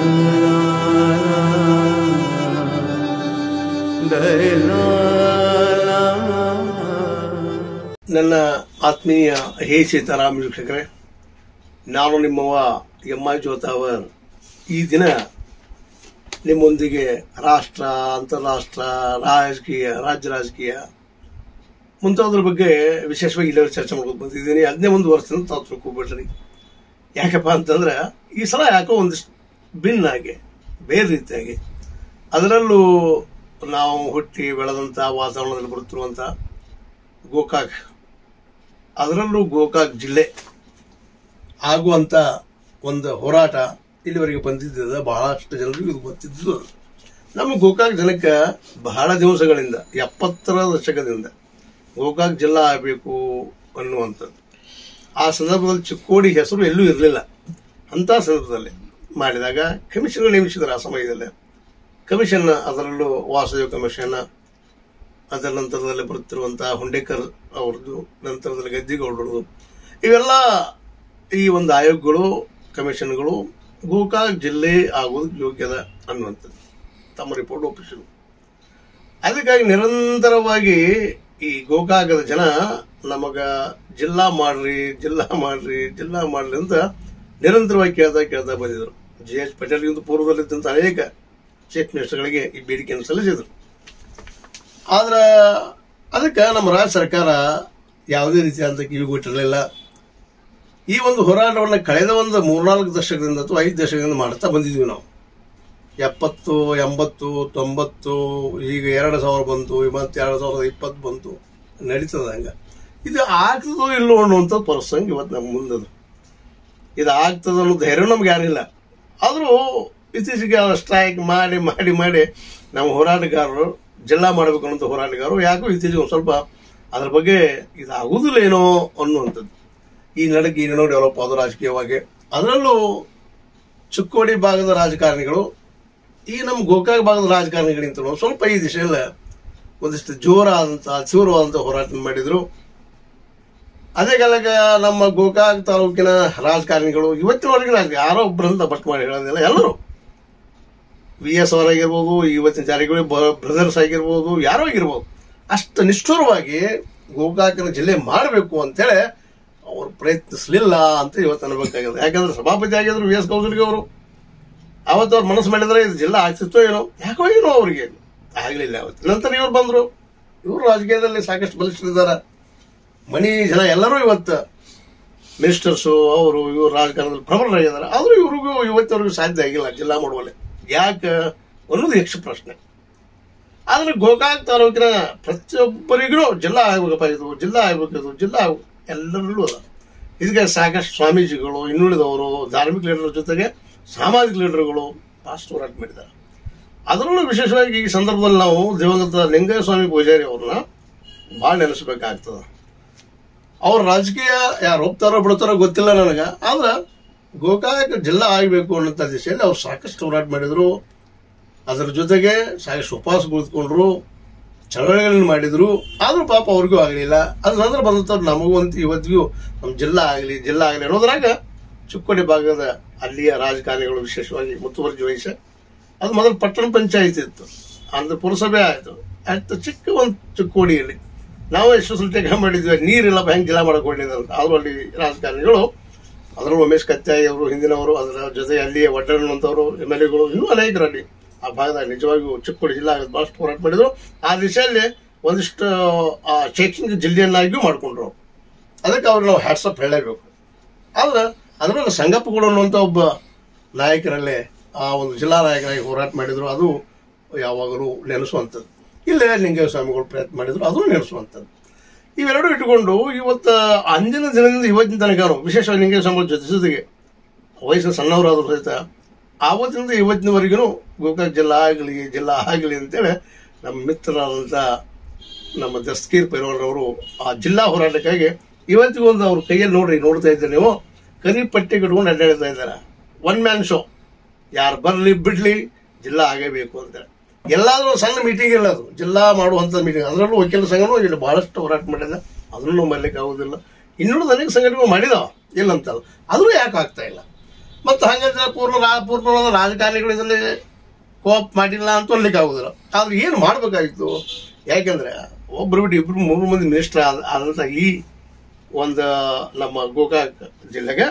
ನನ್ನ ಆತ್ಮೀಯ ಹೇ ಸೀತಾರಾಮ್ ವೀಕ್ಷಕರೇ ನಾನು ನಿಮ್ಮವ ಎಂ ಐ ಜೋತಾವರ್ ಈ ದಿನ ನಿಮ್ಮೊಂದಿಗೆ ರಾಷ್ಟ್ರ ಅಂತಾರಾಷ್ಟ್ರ ರಾಜಕೀಯ ರಾಜ್ಯ ರಾಜಕೀಯ ಮುಂತಾದ್ರ ಬಗ್ಗೆ ವಿಶೇಷವಾಗಿ ಇಲ್ಲೇ ಚರ್ಚೆ ಮಾಡ್ಕೊಂಡು ಬಂದಿದ್ದೀನಿ ಹದಿನೇ ಒಂದು ವರ್ಷದಿಂದ ತಾವು ತಿಳ್ಕೊಬಿಡ್ರಿ ಯಾಕಪ್ಪ ಅಂತಂದ್ರೆ ಈ ಸಲ ಯಾಕೋ ಒಂದಿಷ್ಟು ಭಿನ್ನಾಗಿ ಬೇರೆ ರೀತಿಯಾಗಿ ಅದರಲ್ಲೂ ನಾವು ಹುಟ್ಟಿ ಬೆಳೆದಂಥ ವಾತಾವರಣದಲ್ಲಿ ಬರುತ್ತಿರುವಂಥ ಗೋಕಾಕ್ ಅದರಲ್ಲೂ ಗೋಕಾಕ್ ಜಿಲ್ಲೆ ಆಗುವಂಥ ಒಂದು ಹೋರಾಟ ಇಲ್ಲಿವರೆಗೆ ಬಂದಿದ್ದ ಬಹಳಷ್ಟು ಜನರಿಗೆ ಇದು ಗೊತ್ತಿದ್ದು ನಮ್ಮ ಗೋಕಾಕ್ ಜನಕ್ಕೆ ಬಹಳ ದಿವಸಗಳಿಂದ ಎಪ್ಪತ್ತರ ದಶಕದಿಂದ ಗೋಕಾಕ್ ಜಿಲ್ಲಾ ಆಗಬೇಕು ಅನ್ನುವಂಥದ್ದು ಆ ಸಂದರ್ಭದಲ್ಲಿ ಚಿಕ್ಕೋಡಿ ಹೆಸರು ಎಲ್ಲೂ ಇರಲಿಲ್ಲ ಅಂಥ ಸಂದರ್ಭದಲ್ಲಿ ಮಾಡಿದಾಗ ಕಮಿಷನ್ ನೇಮಿಸಿದ್ದಾರೆ ಆ ಸಮಯದಲ್ಲಿ ಕಮಿಷನ್ ಅದರಲ್ಲೂ ವಾಸುದೇವ ಕಮಿಷನ್ ಅದರ ನಂತರದಲ್ಲಿ ಬರುತ್ತಿರುವಂತಹ ಹುಂಡೇಕರ್ ಅವ್ರದ್ದು ನಂತರದಲ್ಲಿ ಗದ್ದಿಗೌಡರದು ಇವೆಲ್ಲ ಈ ಒಂದು ಆಯೋಗಗಳು ಕಮಿಷನ್ಗಳು ಗೋಕಾಕ್ ಜಿಲ್ಲೆ ಆಗೋದು ಯೋಗ್ಯದ ಅನ್ನುವಂಥದ್ದು ತಮ್ಮ ರಿಪೋರ್ಟ್ ಒಪ್ಪಿಸಿದ್ರು ಅದಕ್ಕಾಗಿ ನಿರಂತರವಾಗಿ ಈ ಗೋಕಾಕದ ಜನ ನಮಗ ಜಿಲ್ಲಾ ಮಾಡ್ರಿ ಜಿಲ್ಲಾ ಮಾಡ್ರಿ ಜಿಲ್ಲಾ ಮಾಡ್ರಿ ಅಂತ ನಿರಂತರವಾಗಿ ಕೇಳ್ತಾ ಕೇಳ್ತಾ ಬಂದಿದ್ರು ಜಿ ಎಚ್ ಪಟೇಲ್ಗಿಂತ ಪೂರ್ವದಲ್ಲಿದ್ದಂಥ ಅನೇಕ ಚೀಫ್ ಮಿನಿಸ್ಟರ್ಗಳಿಗೆ ಈ ಬೇಡಿಕೆಯನ್ನು ಸಲ್ಲಿಸಿದ್ರು ಆದ್ರೆ ಅದಕ್ಕೆ ನಮ್ಮ ರಾಜ್ಯ ಸರ್ಕಾರ ಯಾವುದೇ ರೀತಿಯಾದಂಥ ಕಿವಿಗೊಟ್ಟಿರಲಿಲ್ಲ ಈ ಒಂದು ಹೋರಾಟವನ್ನು ಕಳೆದ ಒಂದು ಮೂರ್ನಾಲ್ಕು ದಶಕದಿಂದ ಅಥವಾ ಐದು ದಶಕದಿಂದ ಮಾಡ್ತಾ ಬಂದಿದ್ವಿ ನಾವು ಎಪ್ಪತ್ತು ಎಂಬತ್ತು ತೊಂಬತ್ತು ಈಗ ಎರಡು ಸಾವಿರ ಬಂತು ಮತ್ತೆ ಎರಡು ಸಾವಿರದ ಇಪ್ಪತ್ತು ಬಂತು ನಡೀತದ ಹಂಗೆ ಇದು ಆಗ್ತದೋ ಇಲ್ಲೋ ಅನ್ನುವಂಥ ಪ್ರಸಂಗ ಇವತ್ತು ನಮ್ಮ ಮುಂದದ ಇದು ಆಗ್ತದ ಅನ್ನೋ ಧೈರ್ಯ ನಮ್ಗೆ ಯಾರಿಲ್ಲ ಆದರೂ ಇತ್ತೀಚೆಗೆ ಸ್ಟ್ರೈಕ್ ಮಾಡಿ ಮಾಡಿ ಮಾಡಿ ನಮ್ಮ ಹೋರಾಟಗಾರರು ಜಿಲ್ಲಾ ಮಾಡಬೇಕು ಅನ್ನೋಂಥ ಹೋರಾಟಗಾರರು ಯಾಕೋ ಇತ್ತೀಚೆಗೆ ಒಂದು ಸ್ವಲ್ಪ ಅದ್ರ ಬಗ್ಗೆ ಇದು ಆಗುದಿಲ್ಲ ಏನೋ ಅನ್ನುವಂಥದ್ದು ಈ ನಡಕ್ಕೆ ಏನೇನೋ ಡೆವಲಪ್ ಆದ ರಾಜಕೀಯವಾಗಿ ಅದರಲ್ಲೂ ಚಿಕ್ಕೋಡಿ ಭಾಗದ ರಾಜಕಾರಣಿಗಳು ಈ ನಮ್ಮ ಗೋಕಾಕ್ ಭಾಗದ ರಾಜಕಾರಣಿಗಳಿಂತ ಸ್ವಲ್ಪ ಈ ದಿಶೆಯಲ್ಲಿ ಒಂದಿಷ್ಟು ಜೋರಾದಂಥ ತೀವ್ರವಾದಂಥ ಹೋರಾಟ ಮಾಡಿದ್ರು ಅದೇ ಕಾಲಕ್ಕೆ ನಮ್ಮ ಗೋಕಾಕ್ ತಾಲೂಕಿನ ರಾಜಕಾರಣಿಗಳು ಇವತ್ತಿನವರೆಗೆ ರಾಜ ಯಾರೋ ಒಬ್ಬರಂತ ಬಟ್ ಮಾಡಿ ಹೇಳೋದಿಲ್ಲ ಎಲ್ಲರೂ ವಿ ಎಸ್ ಅವರಾಗಿರ್ಬೋದು ಇವತ್ತಿನ ಜಾರಿಗಳು ಬ್ರದರ್ಸ್ ಆಗಿರ್ಬೋದು ಯಾರೋ ಆಗಿರ್ಬೋದು ಅಷ್ಟು ನಿಷ್ಠುರವಾಗಿ ಗೋಕಾಕನ ಜಿಲ್ಲೆ ಮಾಡಬೇಕು ಅಂತೇಳಿ ಅವ್ರು ಪ್ರಯತ್ನಿಸಲಿಲ್ಲ ಅಂತ ಇವತ್ತು ಅನ್ಬೇಕಾಗಿದೆ ಯಾಕಂದ್ರೆ ಸಭಾಪತಿ ಆಗಿದ್ರು ವಿ ಎಸ್ ಕೌಸಲ್ಗೆ ಅವರು ಅವತ್ತು ಅವ್ರು ಮನಸ್ಸು ಮಾಡಿದ್ರೆ ಇದು ಜಿಲ್ಲಾ ಆಗ್ತಿತ್ತೋ ಏನೋ ಯಾಕೋ ಏನೋ ಅವರಿಗೆ ಆಗಲಿಲ್ಲ ಅವತ್ತು ನಂತರ ಇವ್ರು ಬಂದರು ಇವರು ರಾಜಕೀಯದಲ್ಲಿ ಸಾಕಷ್ಟು ಬಲಿಷ್ಠರಿದ್ದಾರೆ ಮನಿ ಜನ ಎಲ್ಲರೂ ಇವತ್ತು ಮಿನಿಸ್ಟರ್ಸು ಅವರು ಇವರು ರಾಜಕಾರಣದಲ್ಲಿ ಪ್ರಬಲರಾಗಿದ್ದಾರೆ ಆದರೂ ಇವ್ರಿಗೂ ಇವತ್ತವರೆಗೂ ಸಾಧ್ಯ ಆಗಿಲ್ಲ ಜಿಲ್ಲಾ ಮಾಡುವಲ್ಲಿ ಯಾಕೆ ಅನ್ನೋದು ಯಕ್ಷ ಪ್ರಶ್ನೆ ಆದರೆ ಗೋಕಾಕ್ ತಾಲೂಕಿನ ಪ್ರತಿಯೊಬ್ಬರಿಗೂ ಜಿಲ್ಲಾ ಆಗ್ಬೇಕಪ್ಪ ಇದು ಜಿಲ್ಲಾ ಆಗ್ಬೇಕು ಇದು ಜಿಲ್ಲಾ ಆಗ್ಬೇಕು ಎಲ್ಲರಲ್ಲೂ ಅದ ಇದಕ್ಕೆ ಸಾಕಷ್ಟು ಸ್ವಾಮೀಜಿಗಳು ಇನ್ನುಳಿದವರು ಧಾರ್ಮಿಕ ಲೀಡರ್ ಜೊತೆಗೆ ಸಾಮಾಜಿಕ ಲೀಡರ್ಗಳು ಪಾಸ್ಟ್ ಹೋರಾಟ ಮಾಡಿದ್ದಾರೆ ಅದರಲ್ಲೂ ವಿಶೇಷವಾಗಿ ಈ ಸಂದರ್ಭದಲ್ಲಿ ನಾವು ದಿವಂಗತ ಲಿಂಗಯ್ಯ ಸ್ವಾಮಿ ಪೂಜಾರಿ ಅವ್ರನ್ನ ಭಾಳ ನೆನೆಸ್ಬೇಕಾಗ್ತದೆ ಅವ್ರ ರಾಜಕೀಯ ಯಾರು ಹೋಗ್ತಾರೋ ಬಿಡ್ತಾರೋ ಗೊತ್ತಿಲ್ಲ ನನಗೆ ಆದ್ರೆ ಗೋಕಾಕ್ ಜಿಲ್ಲಾ ಆಗಬೇಕು ಅನ್ನೋಂಥ ದಿಶೆಯಲ್ಲಿ ಅವ್ರು ಸಾಕಷ್ಟು ಹೋರಾಟ ಮಾಡಿದ್ರು ಅದರ ಜೊತೆಗೆ ಸಾಕಷ್ಟು ಉಪವಾಸ ಕುಳಿತುಕೊಂಡ್ರು ಚಳವಳಿಗಳನ್ನು ಮಾಡಿದ್ರು ಆದ್ರೂ ಪಾಪ ಅವ್ರಿಗೂ ಆಗಲಿಲ್ಲ ಅದ್ರ ನಂತರ ಬಂದಂಥವ್ರು ನಮಗೂ ಅಂತ ಇವತ್ತಿಗೂ ನಮ್ಮ ಜಿಲ್ಲಾ ಆಗಲಿ ಜಿಲ್ಲಾ ಆಗಲಿ ಅನ್ನೋದ್ರಾಗ ಚಿಕ್ಕೋಡಿ ಭಾಗದ ಅಲ್ಲಿಯ ರಾಜಕಾರಣಿಗಳು ವಿಶೇಷವಾಗಿ ಮುತುವರ್ಜಿ ವಹಿಸಿ ಅದು ಮೊದಲು ಪಟ್ಟಣ ಪಂಚಾಯತ್ ಇತ್ತು ಅಂದ್ರೆ ಪುರಸಭೆ ಆಯಿತು ಆಯ್ತು ಚಿಕ್ಕ ಒಂದು ಚಿಕ್ಕೋಡಿಯಲ್ಲಿ ನಾವು ಎಷ್ಟು ಸ್ವಲ್ಪ ಮಾಡಿದ್ವಿ ನೀರಿಲ್ಲ ಹೆಂಗೆ ಜಿಲ್ಲಾ ಮಾಡಕ್ಕೆ ಹೊಡಿದಂತ ಆದ್ರೂ ಅಲ್ಲಿ ರಾಜಕಾರಣಿಗಳು ಅದರಲ್ಲೂ ಉಮೇಶ್ ಕತ್ತಾಯಿ ಅವರು ಹಿಂದಿನವರು ಅದರ ಜೊತೆ ಅಲ್ಲಿ ಒಡ್ಡಣ್ಣಂತವರು ಎಮ್ ಎಲ್ ಎಗಳು ಇನ್ನೂ ಅನೇಕರು ಅಲ್ಲಿ ಆ ಭಾಗದಾಗ ನಿಜವಾಗಿಯೂ ಚಿಕ್ಕೋಡಿ ಜಿಲ್ಲಾ ಆಗೋದು ಭಾಳಷ್ಟು ಹೋರಾಟ ಮಾಡಿದ್ರು ಆ ದಿಶೆಯಲ್ಲಿ ಒಂದಿಷ್ಟು ಆ ಶೈಕ್ಷಣಿಕ ಜಿಲ್ಲೆಯನ್ನಾಗಿಯೂ ಮಾಡಿಕೊಂಡ್ರು ಅದಕ್ಕೆ ಅವ್ರು ನಾವು ಹ್ಯಾಟ್ಸಪ್ ಹೇಳಲೇಬೇಕು ಆದ್ರೆ ಅದರಲ್ಲಿ ಸಂಗಪ್ಪಗಳು ಅನ್ನುವಂಥ ಒಬ್ಬ ನಾಯಕರಲ್ಲೇ ಆ ಒಂದು ಜಿಲ್ಲಾ ನಾಯಕರಾಗಿ ಹೋರಾಟ ಮಾಡಿದ್ರು ಅದು ಯಾವಾಗಲೂ ನೆನೆಸುವಂಥದ್ದು ಇಲ್ಲೇ ಲಿಂಗಯ್ಯ ಸ್ವಾಮಿಗಳು ಪ್ರಯತ್ನ ಮಾಡಿದ್ರು ಅದನ್ನು ನೆನೆಸುವಂಥದ್ದು ಇವೆರಡು ಇಟ್ಟುಕೊಂಡು ಇವತ್ತು ಅಂದಿನ ದಿನದಿಂದ ಇವತ್ತಿನ ತನಕ ವಿಶೇಷವಾಗಿ ಲಿಂಗಯ್ಯ ಸ್ವಾಮಿಗಳ ಜೊತೆ ಜೊತೆಗೆ ವಯಸ್ಸು ಸಣ್ಣವರಾದ್ರು ಸಹಿತ ಆವತ್ತಿನಿಂದ ಇವತ್ತಿನವರೆಗೂ ಗೋಕಾಕ್ ಜಿಲ್ಲಾ ಆಗಲಿ ಜಿಲ್ಲಾ ಆಗಲಿ ಅಂತೇಳಿ ನಮ್ಮ ಮಿತ್ರರಾದಂಥ ನಮ್ಮ ದಸ್ತಗೀರ್ ಪೈರವರವರು ಆ ಜಿಲ್ಲಾ ಹೋರಾಟಕ್ಕಾಗಿ ಇವತ್ತಿಗೂ ಒಂದು ಅವ್ರ ಕೈಯಲ್ಲಿ ನೋಡ್ರಿ ನೋಡ್ತಾ ಇದ್ದೀರಿ ನೀವು ಕರಿ ಪಟ್ಟಿ ಕಟ್ಕೊಂಡು ಅಡ್ಡಾಡ್ತಾ ಇದ್ದಾರೆ ಒನ್ ಮ್ಯಾನ್ ಶೋ ಯಾರು ಬರಲಿ ಬಿಡ್ಲಿ ಜಿಲ್ಲಾ ಆಗಬೇಕು ಅಂತೇಳಿ ಎಲ್ಲಾದ್ರೂ ಸಣ್ಣ ಮೀಟಿಂಗ್ ಇಲ್ಲ ಅದು ಜಿಲ್ಲಾ ಮಾಡುವಂಥ ಮೀಟಿಂಗ್ ಅದರಲ್ಲೂ ವಕೀಲ ಸಂಘನೂ ಇಲ್ಲಿ ಬಹಳಷ್ಟು ಹೋರಾಟ ಮಾಡಿದೆ ಅದನ್ನು ಮರಲಿಕ್ಕೆ ಆಗೋದಿಲ್ಲ ಇನ್ನುಳಿದ ಅನೇಕ ಸಂಘಟನೆಗಳು ಮಾಡಿದಾವ ಇಲ್ಲ ಅಂತಲ್ಲ ಆದರೂ ಯಾಕೆ ಆಗ್ತಾ ಇಲ್ಲ ಮತ್ತು ಹಂಗಂದ್ರೆ ಪೂರ್ಣ ರಾ ಪೂರ್ಣವಾದ ರಾಜಕಾರಣಿಗಳು ಇದರಲ್ಲಿ ಕೋಪ್ ಮಾಡಿಲ್ಲ ಅಂತ ಅನ್ಲಿಕ್ಕೆ ಆಗುದಿಲ್ಲ ಆದ್ರೆ ಏನು ಮಾಡಬೇಕಾಗಿತ್ತು ಯಾಕೆಂದ್ರೆ ಒಬ್ರು ಬಿಟ್ಟು ಇಬ್ರು ಮೂರು ಮಂದಿ ಮಿನಿಸ್ಟರ್ ಆದಂತ ಈ ಒಂದು ನಮ್ಮ ಗೋಕಾಕ್ ಜಿಲ್ಲೆಗೆ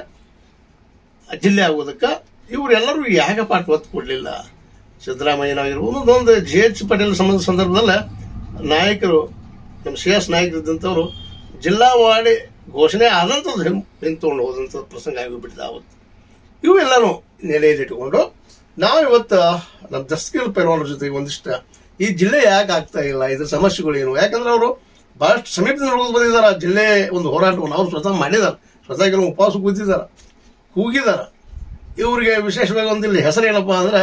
ಜಿಲ್ಲೆ ಆಗೋದಕ್ಕೆ ಇವರೆಲ್ಲರೂ ಯಾಕೆ ಪಾಠ ಒತ್ತು ಕೊಡಲಿಲ್ಲ ಸಿದ್ದರಾಮಯ್ಯನಾಗಿರ್ಬೋದು ಒಂದು ಜೆ ಎಚ್ ಪಟೇಲ್ ಸಂಬಂಧ ಸಂದರ್ಭದಲ್ಲಿ ನಾಯಕರು ನಮ್ಮ ಸಿ ಎಸ್ ನಾಯಕರಿದ್ದಂಥವ್ರು ಜಿಲ್ಲಾವಾಡಿ ಘೋಷಣೆ ಆದಂಥದ್ದು ಹಿಂಗೆ ಹಿಂಗೆ ತೊಗೊಂಡು ಹೋದಂಥ ಪ್ರಸಂಗ ಆಗಿಬಿಟ್ಟಿದೆ ಆವತ್ತು ಇವೆಲ್ಲನೂ ನೆಲೆಯಲ್ಲಿಟ್ಟುಕೊಂಡು ನಾವು ಇವತ್ತು ನಮ್ಮ ದಸ್ಕೀರ್ ಪೈಲ್ವಾನರ ಜೊತೆಗೆ ಒಂದಿಷ್ಟು ಈ ಜಿಲ್ಲೆ ಯಾಕೆ ಆಗ್ತಾ ಇಲ್ಲ ಇದ್ರ ಸಮಸ್ಯೆಗಳೇನು ಯಾಕಂದ್ರೆ ಅವರು ಬಹಳಷ್ಟು ಸಮೀಪದಿಂದ ನೋಡೋದು ಬಂದಿದ್ದಾರೆ ಆ ಜಿಲ್ಲೆ ಒಂದು ಹೋರಾಟವನ್ನು ಅವ್ರು ಸ್ವತಃ ಮಾಡಿದ್ದಾರೆ ಸ್ವತಃ ಕೆಲವು ಉಪವಾಸ ಕೂತಿದ್ದಾರೆ ಕೂಗಿದ್ದಾರೆ ಇವರಿಗೆ ವಿಶೇಷವಾಗಿ ಒಂದು ಇಲ್ಲಿ ಹೆಸರೇನಪ್ಪ ಅಂದ್ರೆ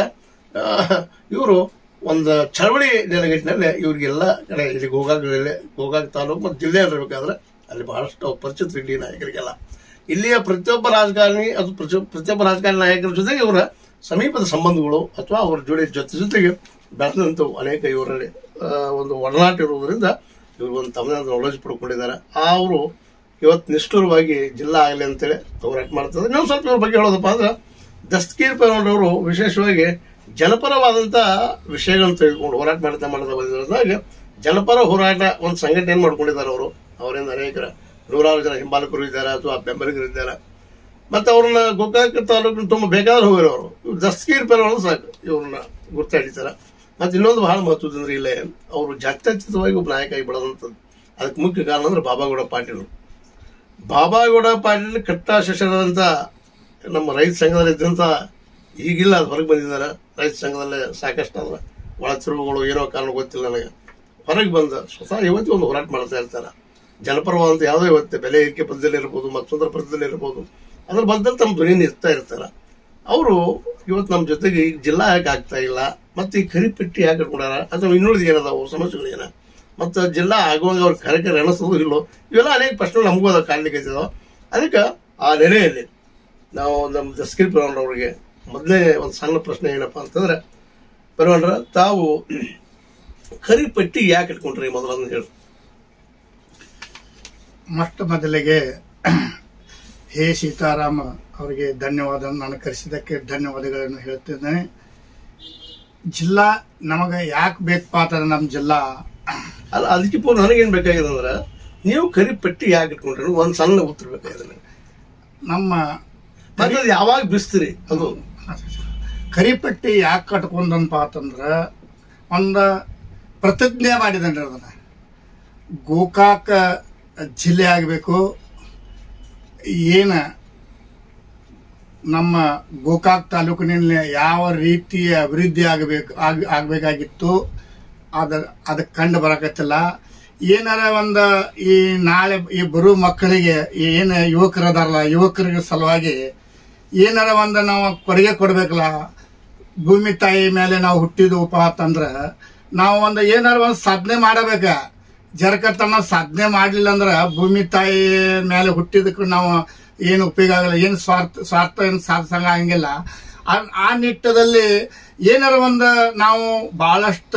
ಇವರು ಒಂದು ಚಳವಳಿ ನೆಲೆಗಟ್ಟಿನಲ್ಲಿ ಇವರಿಗೆಲ್ಲ ಕಡೆ ಇಲ್ಲಿ ಗೋಕಾಕ್ ಜಿಲ್ಲೆ ಗೋಕಾಕ್ ತಾಲೂಕು ಮತ್ತು ಜಿಲ್ಲೆ ಇರಬೇಕಾದ್ರೆ ಅಲ್ಲಿ ಬಹಳಷ್ಟು ಪರಿಚಿತ ಇಲ್ಲಿ ನಾಯಕರಿಗೆಲ್ಲ ಇಲ್ಲಿಯ ಪ್ರತಿಯೊಬ್ಬ ರಾಜಕಾರಣಿ ಅದು ಪ್ರತಿ- ಪ್ರತಿಯೊಬ್ಬ ರಾಜಕಾರಣಿ ನಾಯಕರ ಜೊತೆಗೆ ಇವರ ಸಮೀಪದ ಸಂಬಂಧಗಳು ಅಥವಾ ಅವರ ಜೋಡಿ ಜೊತೆ ಜೊತೆಗೆ ಬೆಳೆದಂಥವು ಅನೇಕ ಇವರಲ್ಲಿ ಆ, ಒಂದು ಒಡನಾಟ ಇರುವುದರಿಂದ ಇವರು ಒಂದು ತಮ್ಮದೇ ನಾಲೆಜ್ ಪಡ್ಕೊಂಡಿದ್ದಾರೆ ಅವರು ಇವತ್ತು ನಿಷ್ಠುರವಾಗಿ ಜಿಲ್ಲಾ ಆಗಲಿ ಅಂತೇಳಿ ಹೋರಾಟ ಮಾಡ್ತಾರೆ ಇನ್ನೊಂದು ಸ್ವಲ್ಪ ಇವ್ರ ಬಗ್ಗೆ ಹೇಳೋದಪ್ಪ ಅಂದ್ರೆ ದಸ್ತಗೀರ್ ಪೈಲ್ವಾನರವರು ವಿಶೇಷವಾಗಿ ಜನಪರವಾದಂಥ ವಿಷಯಗಳನ್ನು ತೆಗೆದುಕೊಂಡು ಹೋರಾಟ ಮಾಡ್ತಾ ಮಾಡ್ತಾ ಬಂದಿರೋದಾಗ ಜನಪರ ಹೋರಾಟ ಒಂದು ಸಂಘಟನೆ ಏನ್ ಮಾಡ್ಕೊಂಡಿದ್ದಾರೆ ಅವರು ಅವರಿಂದ ಅನೇಕರ ನೂರಾರು ಜನ ಹಿಂಬಾಲಕರು ಇದ್ದಾರೆ ಅಥವಾ ಬೆಂಬಲಿಗರು ಇದ್ದಾರೆ ಮತ್ತೆ ಅವ್ರನ್ನ ಗೋಕಾಕ ತಾಲೂಕಿನ ತುಂಬ ಬೇಕಾದ್ರೆ ಹೋಗಿರೋ ಅವರು ಇವ್ರು ದಸ್ತಗೀರ್ ಪೈಲ್ವಾನ ಸಾಕು ಇವ್ರನ್ನ ಗುರ್ತಾ ಹಿಡಿತಾರೆ ಮತ್ತೆ ಇನ್ನೊಂದು ಬಹಳ ಮಹತ್ವದಂದ್ರೆ ಇಲ್ಲೇ ಅವರು ಜಾತ್ಯತೀತವಾಗಿ ಒಬ್ಬ ನಾಯಕ ಆಗಿ ಬೆಳೆದಂಥದ್ದು ಅದಕ್ಕೆ ಮುಖ್ಯ ಕಾರಣ ಅಂದ್ರೆ ಬಾಬಾಗೌಡ ಪಾಟೀಲ್ ಬಾಬಾಗೌಡ ಪಾಟೀಲ್ ಕಟ್ಟ ಶಶರದಂತ ನಮ್ಮ ರೈತ ಸಂಘದಲ್ಲಿ ಇದ್ದಂತ ಈಗಿಲ್ಲ ಅದು ಹೊರಗೆ ಬಂದಿದ್ದಾರೆ ರೈತ ಸಂಘದಲ್ಲೇ ಸಾಕಷ್ಟು ಅದ್ರ ಒಳ ತಿರುವುಗಳು ಏನೋ ಕಾರಣ ಗೊತ್ತಿಲ್ಲ ನನಗೆ ಹೊರಗೆ ಬಂದ ಸ್ವತಃ ಇವತ್ತು ಒಂದು ಹೋರಾಟ ಮಾಡ್ತಾ ಇರ್ತಾರೆ ಜನಪರವಾದಂಥ ಯಾವುದೋ ಇವತ್ತು ಬೆಲೆ ಏರಿಕೆ ಪದ್ಧತಿಯಲ್ಲಿ ಇರ್ಬೋದು ಮತ್ತೊಂದರ ಪದ್ಧತಿಯಲ್ಲಿ ಇರ್ಬೋದು ಅದ್ರ ಬದ್ದಲ್ಲಿ ತಮ್ಮ ಧ್ವನಿಯನ್ನು ಇರ್ತಾ ಇರ್ತಾರೆ ಅವರು ಇವತ್ತು ನಮ್ಮ ಜೊತೆಗೆ ಈಗ ಜಿಲ್ಲಾ ಯಾಕೆ ಆಗ್ತಾ ಇಲ್ಲ ಮತ್ತೆ ಈ ಕರಿಪಟ್ಟಿ ಯಾಕೆ ಇಟ್ಕೊಂಡಾರ ಅಥವಾ ಇನ್ನುಳಿದ ಏನದಾವು ಸಮಸ್ಯೆಗಳು ಏನ ಮತ್ತು ಜಿಲ್ಲಾ ಆಗುವಾಗ ಅವ್ರ ಕಾರ್ಯಕ್ರಮ ಎಣಿಸೋದು ಇಲ್ಲೋ ಇವೆಲ್ಲ ಅನೇಕ ಪ್ರಶ್ನೆಗಳು ನಮಗೂ ಅದ ಕಾಡ್ಲಿಕ್ಕೆ ಇದ್ದಾವೆ ಅದಕ್ಕೆ ಆ ನೆಲೆಯಲ್ಲಿ ನಾವು ನಮ್ಮ ದಸ್ಕಿರ್ ಪರವಾನ್ರ ಅವರಿಗೆ ಮೊದಲೇ ಒಂದು ಸಣ್ಣ ಪ್ರಶ್ನೆ ಏನಪ್ಪಾ ಅಂತಂದ್ರೆ ಪರವಾನ್ರ ತಾವು ಕರಿಪಟ್ಟಿ ಯಾಕೆ ಇಟ್ಕೊಂಡ್ರಿ ಮೊದಲು ಅದನ್ನ ಹೇಳಿ ಮೊಟ್ಟ ಮೊದಲಿಗೆ ಹೇ ಸೀತಾರಾಮ ಅವರಿಗೆ ಧನ್ಯವಾದ ನಾನು ಕರೆಸಿದ್ದಕ್ಕೆ ಧನ್ಯವಾದಗಳನ್ನು ಹೇಳ್ತಿದ್ದೇನೆ ಜಿಲ್ಲಾ ನಮಗೆ ಯಾಕೆ ಬೇಕಪ್ಪ ಅಂತಂದ್ರೆ ನಮ್ಮ ಜಿಲ್ಲಾ ಅಲ್ಲ ಅದಕ್ಕೆ ಪೂರ್ವ ನನಗೇನ್ ಬೇಕಾಗಿದೆ ಅಂದ್ರೆ ನೀವು ಕರಿಪಟ್ಟಿ ಯಾಕೆ ಇಟ್ಕೊಂಡ್ರಿ ಒಂದು ಸಣ್ಣ ಉತ್ತರ ಬೇಕಾಗಿದೆ ನನಗೆ ನಮ್ಮ ಮತ್ತೆ ಅದು ಯಾವಾಗ ಬಿಸ್ತೀರಿ ಅದು ಕರಿಪಟ್ಟಿ ಯಾಕೆ ಕಟ್ಕೊಂಡನಪ್ಪ ಅಂತಂದ್ರೆ ಒಂದು ಪ್ರತಿಜ್ಞೆ ಮಾಡಿದನ್ರಿ ಅದನ್ನ ಗೋಕಾಕ ಜಿಲ್ಲೆ ಆಗಬೇಕು ಏನ ನಮ್ಮ ಗೋಕಾಕ್ ತಾಲೂಕಿನಲ್ಲಿ ಯಾವ ರೀತಿಯ ಅಭಿವೃದ್ಧಿ ಆಗಬೇಕು ಆಗ್ ಆಗಬೇಕಾಗಿತ್ತು ಅದ ಅದಕ್ಕೆ ಕಂಡು ಬರಕತ್ತಿಲ್ಲ ಏನಾರ ಒಂದು ಈ ನಾಳೆ ಈ ಬರೋ ಮಕ್ಕಳಿಗೆ ಏನು ಯುವಕರದಾರಲ್ಲ ಯುವಕರಿಗೆ ಸಲುವಾಗಿ ಏನಾರ ಒಂದು ನಾವು ಕೊಡುಗೆ ಕೊಡ್ಬೇಕಲ್ಲ ಭೂಮಿ ತಾಯಿ ಮೇಲೆ ನಾವು ಹುಟ್ಟಿದ್ವಪ್ಪ ಅಂತಂದ್ರ ನಾವು ಒಂದು ಏನಾರ ಒಂದು ಸಾಧನೆ ಮಾಡಬೇಕ ಜರಕತನ ಸಾಧನೆ ಮಾಡಲಿಲ್ಲ ಅಂದ್ರ ಭೂಮಿ ತಾಯಿ ಮೇಲೆ ಹುಟ್ಟಿದಕ್ಕೆ ನಾವು ಏನು ಉಪಯೋಗ ಆಗಲ್ಲ ಏನು ಸ್ವಾರ್ಥ ಸ್ವಾರ್ಥ ಏನು ಸಾಧಿಸಂಗ ಹಂಗಿಲ್ಲ ಆ- ಆ ನಿಟ್ಟದಲ್ಲಿ ಏನಾರ ಒಂದು ನಾವು ಬಹಳಷ್ಟು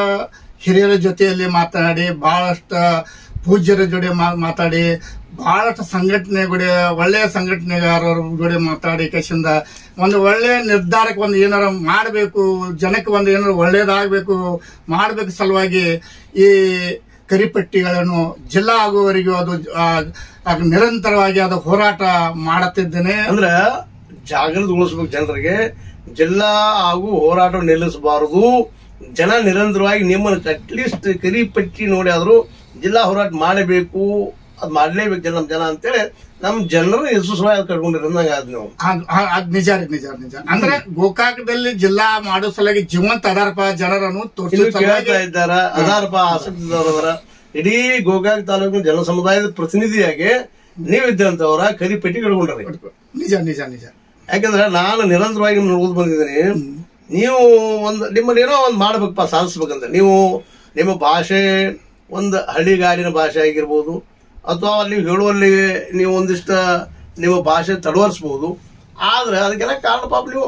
ಹಿರಿಯರ ಜೊತೆಯಲ್ಲಿ ಮಾತನಾಡಿ ಬಹಳಷ್ಟು ಪೂಜ್ಯರ ಜೊತೆ ಮಾ- ಮಾತಾಡಿ ಬಹಳಷ್ಟು ಸಂಘಟನೆ ಜೊತೆ ಒಳ್ಳೆಯ ಸಂಘಟನೆಗಾರರ ಜೊತೆ ಮಾತಾಡಿ ಕಸಿಂದ ಒಂದು ಒಳ್ಳೆಯ ನಿರ್ಧಾರಕ್ಕೆ ಒಂದು ಏನಾರ ಮಾಡಬೇಕು ಜನಕ್ಕೆ ಒಂದು ಏನಾರ ಒಳ್ಳೇದಾಗಬೇಕು ಮಾಡಬೇಕು ಸಲುವಾಗಿ ಈ ಕರಿಪಟ್ಟಿಗಳನ್ನು ಜಿಲ್ಲಾ ಆಗುವವರೆಗೂ ಅದು ಆ, ಆ ನಿರಂತರವಾಗಿ ಅದು ಹೋರಾಟ ಮಾಡುತ್ತಿದ್ದೇನೆ ಅಂದ್ರೆ ಜಾಗೃತಗೊಳಿಸ್ಬೇಕು ಜನರಿಗೆ ಜಿಲ್ಲಾ ಹಾಗೂ ಹೋರಾಟ ನಿಲ್ಲಿಸಬಾರದು ಜನ ನಿರಂತರವಾಗಿ ನಿಮ್ಮನ್ನು ಅಟ್ಲೀಸ್ಟ್ ಕರಿಪಟ್ಟಿ ನೋಡಿ ಆದ್ರೂ ಜಿಲ್ಲಾ ಹೋರಾಟ ಮಾಡಬೇಕು ಅದ್ ಮಾಡ್ಲೇಬೇಕು ಜನ ಜನ ಅಂತೇಳಿ ನಮ್ ಜನರು ಯಶಸ್ವಿಯಾಗಿ ಕಟ್ಕೊಂಡಿರೋದಂಗ ಆದ್ ನಾವು ಅದ್- ಅದ್- ಅದ್ ನಿಜ ರೀ ನಿಜ ನಿಜ ಅಂದ್ರೆ ಗೋಕಾಕದಲ್ಲಿ ಜಿಲ್ಲಾ ಮಾಡೋ ಸಲುವಾಗಿ ಜೀವಂತ ಅದಾರಪ್ಪ ಜನರನ್ನು ತೋರಿಸೋ ಇನ್ನು ಸಲುವಾಗಿ ಕೇಳ್ತಾ ಇದ್ದಾರ ಅದಾರಪ್ಪ ಆಸಕ್ತಿ ಇದ್ದವ್ರು ಅದಾರ ಇಡೀ ಗೋಕಾಕ್ ತಾಲೂಕಿನ ಜನ ಸಮುದಾಯದ ಪ್ರತಿನಿಧಿಯಾಗಿ ನೀವಿದ್ದಂತವ್ರ ಕರಿಪಟ್ಟಿ ಕಟ್ಕೊಂಡ್ರಿ ನಿಜ ನಿಜ ನಿಜ ಯಾಕಂದ್ರೆ ನಾನು ನಿರಂತರವಾಗಿ ನಿಮ್ಮನ್ನ ನೋಡ್ಕೊಂಡು ಬಂದಿದ್ದೀನಿ ನೀವು ಒಂದು ನಿಮ್ಮನ್ನ ಏನೋ ಒಂದು ಮಾಡ್ಬೇಕಪ್ಪ ಸಾಧಿಸ್ಬೇಕಂತ ನೀವು ನಿಮ್ಮ ಭಾಷೆ ಒಂದು ಹಳ್ಳಿಗಾಡಿನ ಭಾಷೆ ಆಗಿರ್ಬೋದು ಅಥವಾ ನೀವು ಹೇಳುವಲ್ಲಿ ನೀವು ಒಂದಿಷ್ಟ ನಿಮ್ಮ ಭಾಷೆ ತಡವರ್ಸ್ಬೋದು ಆದ್ರೆ ಅದಕ್ಕೆಲ್ಲ ಕಾರಣ ಪಾಪ ನೀವು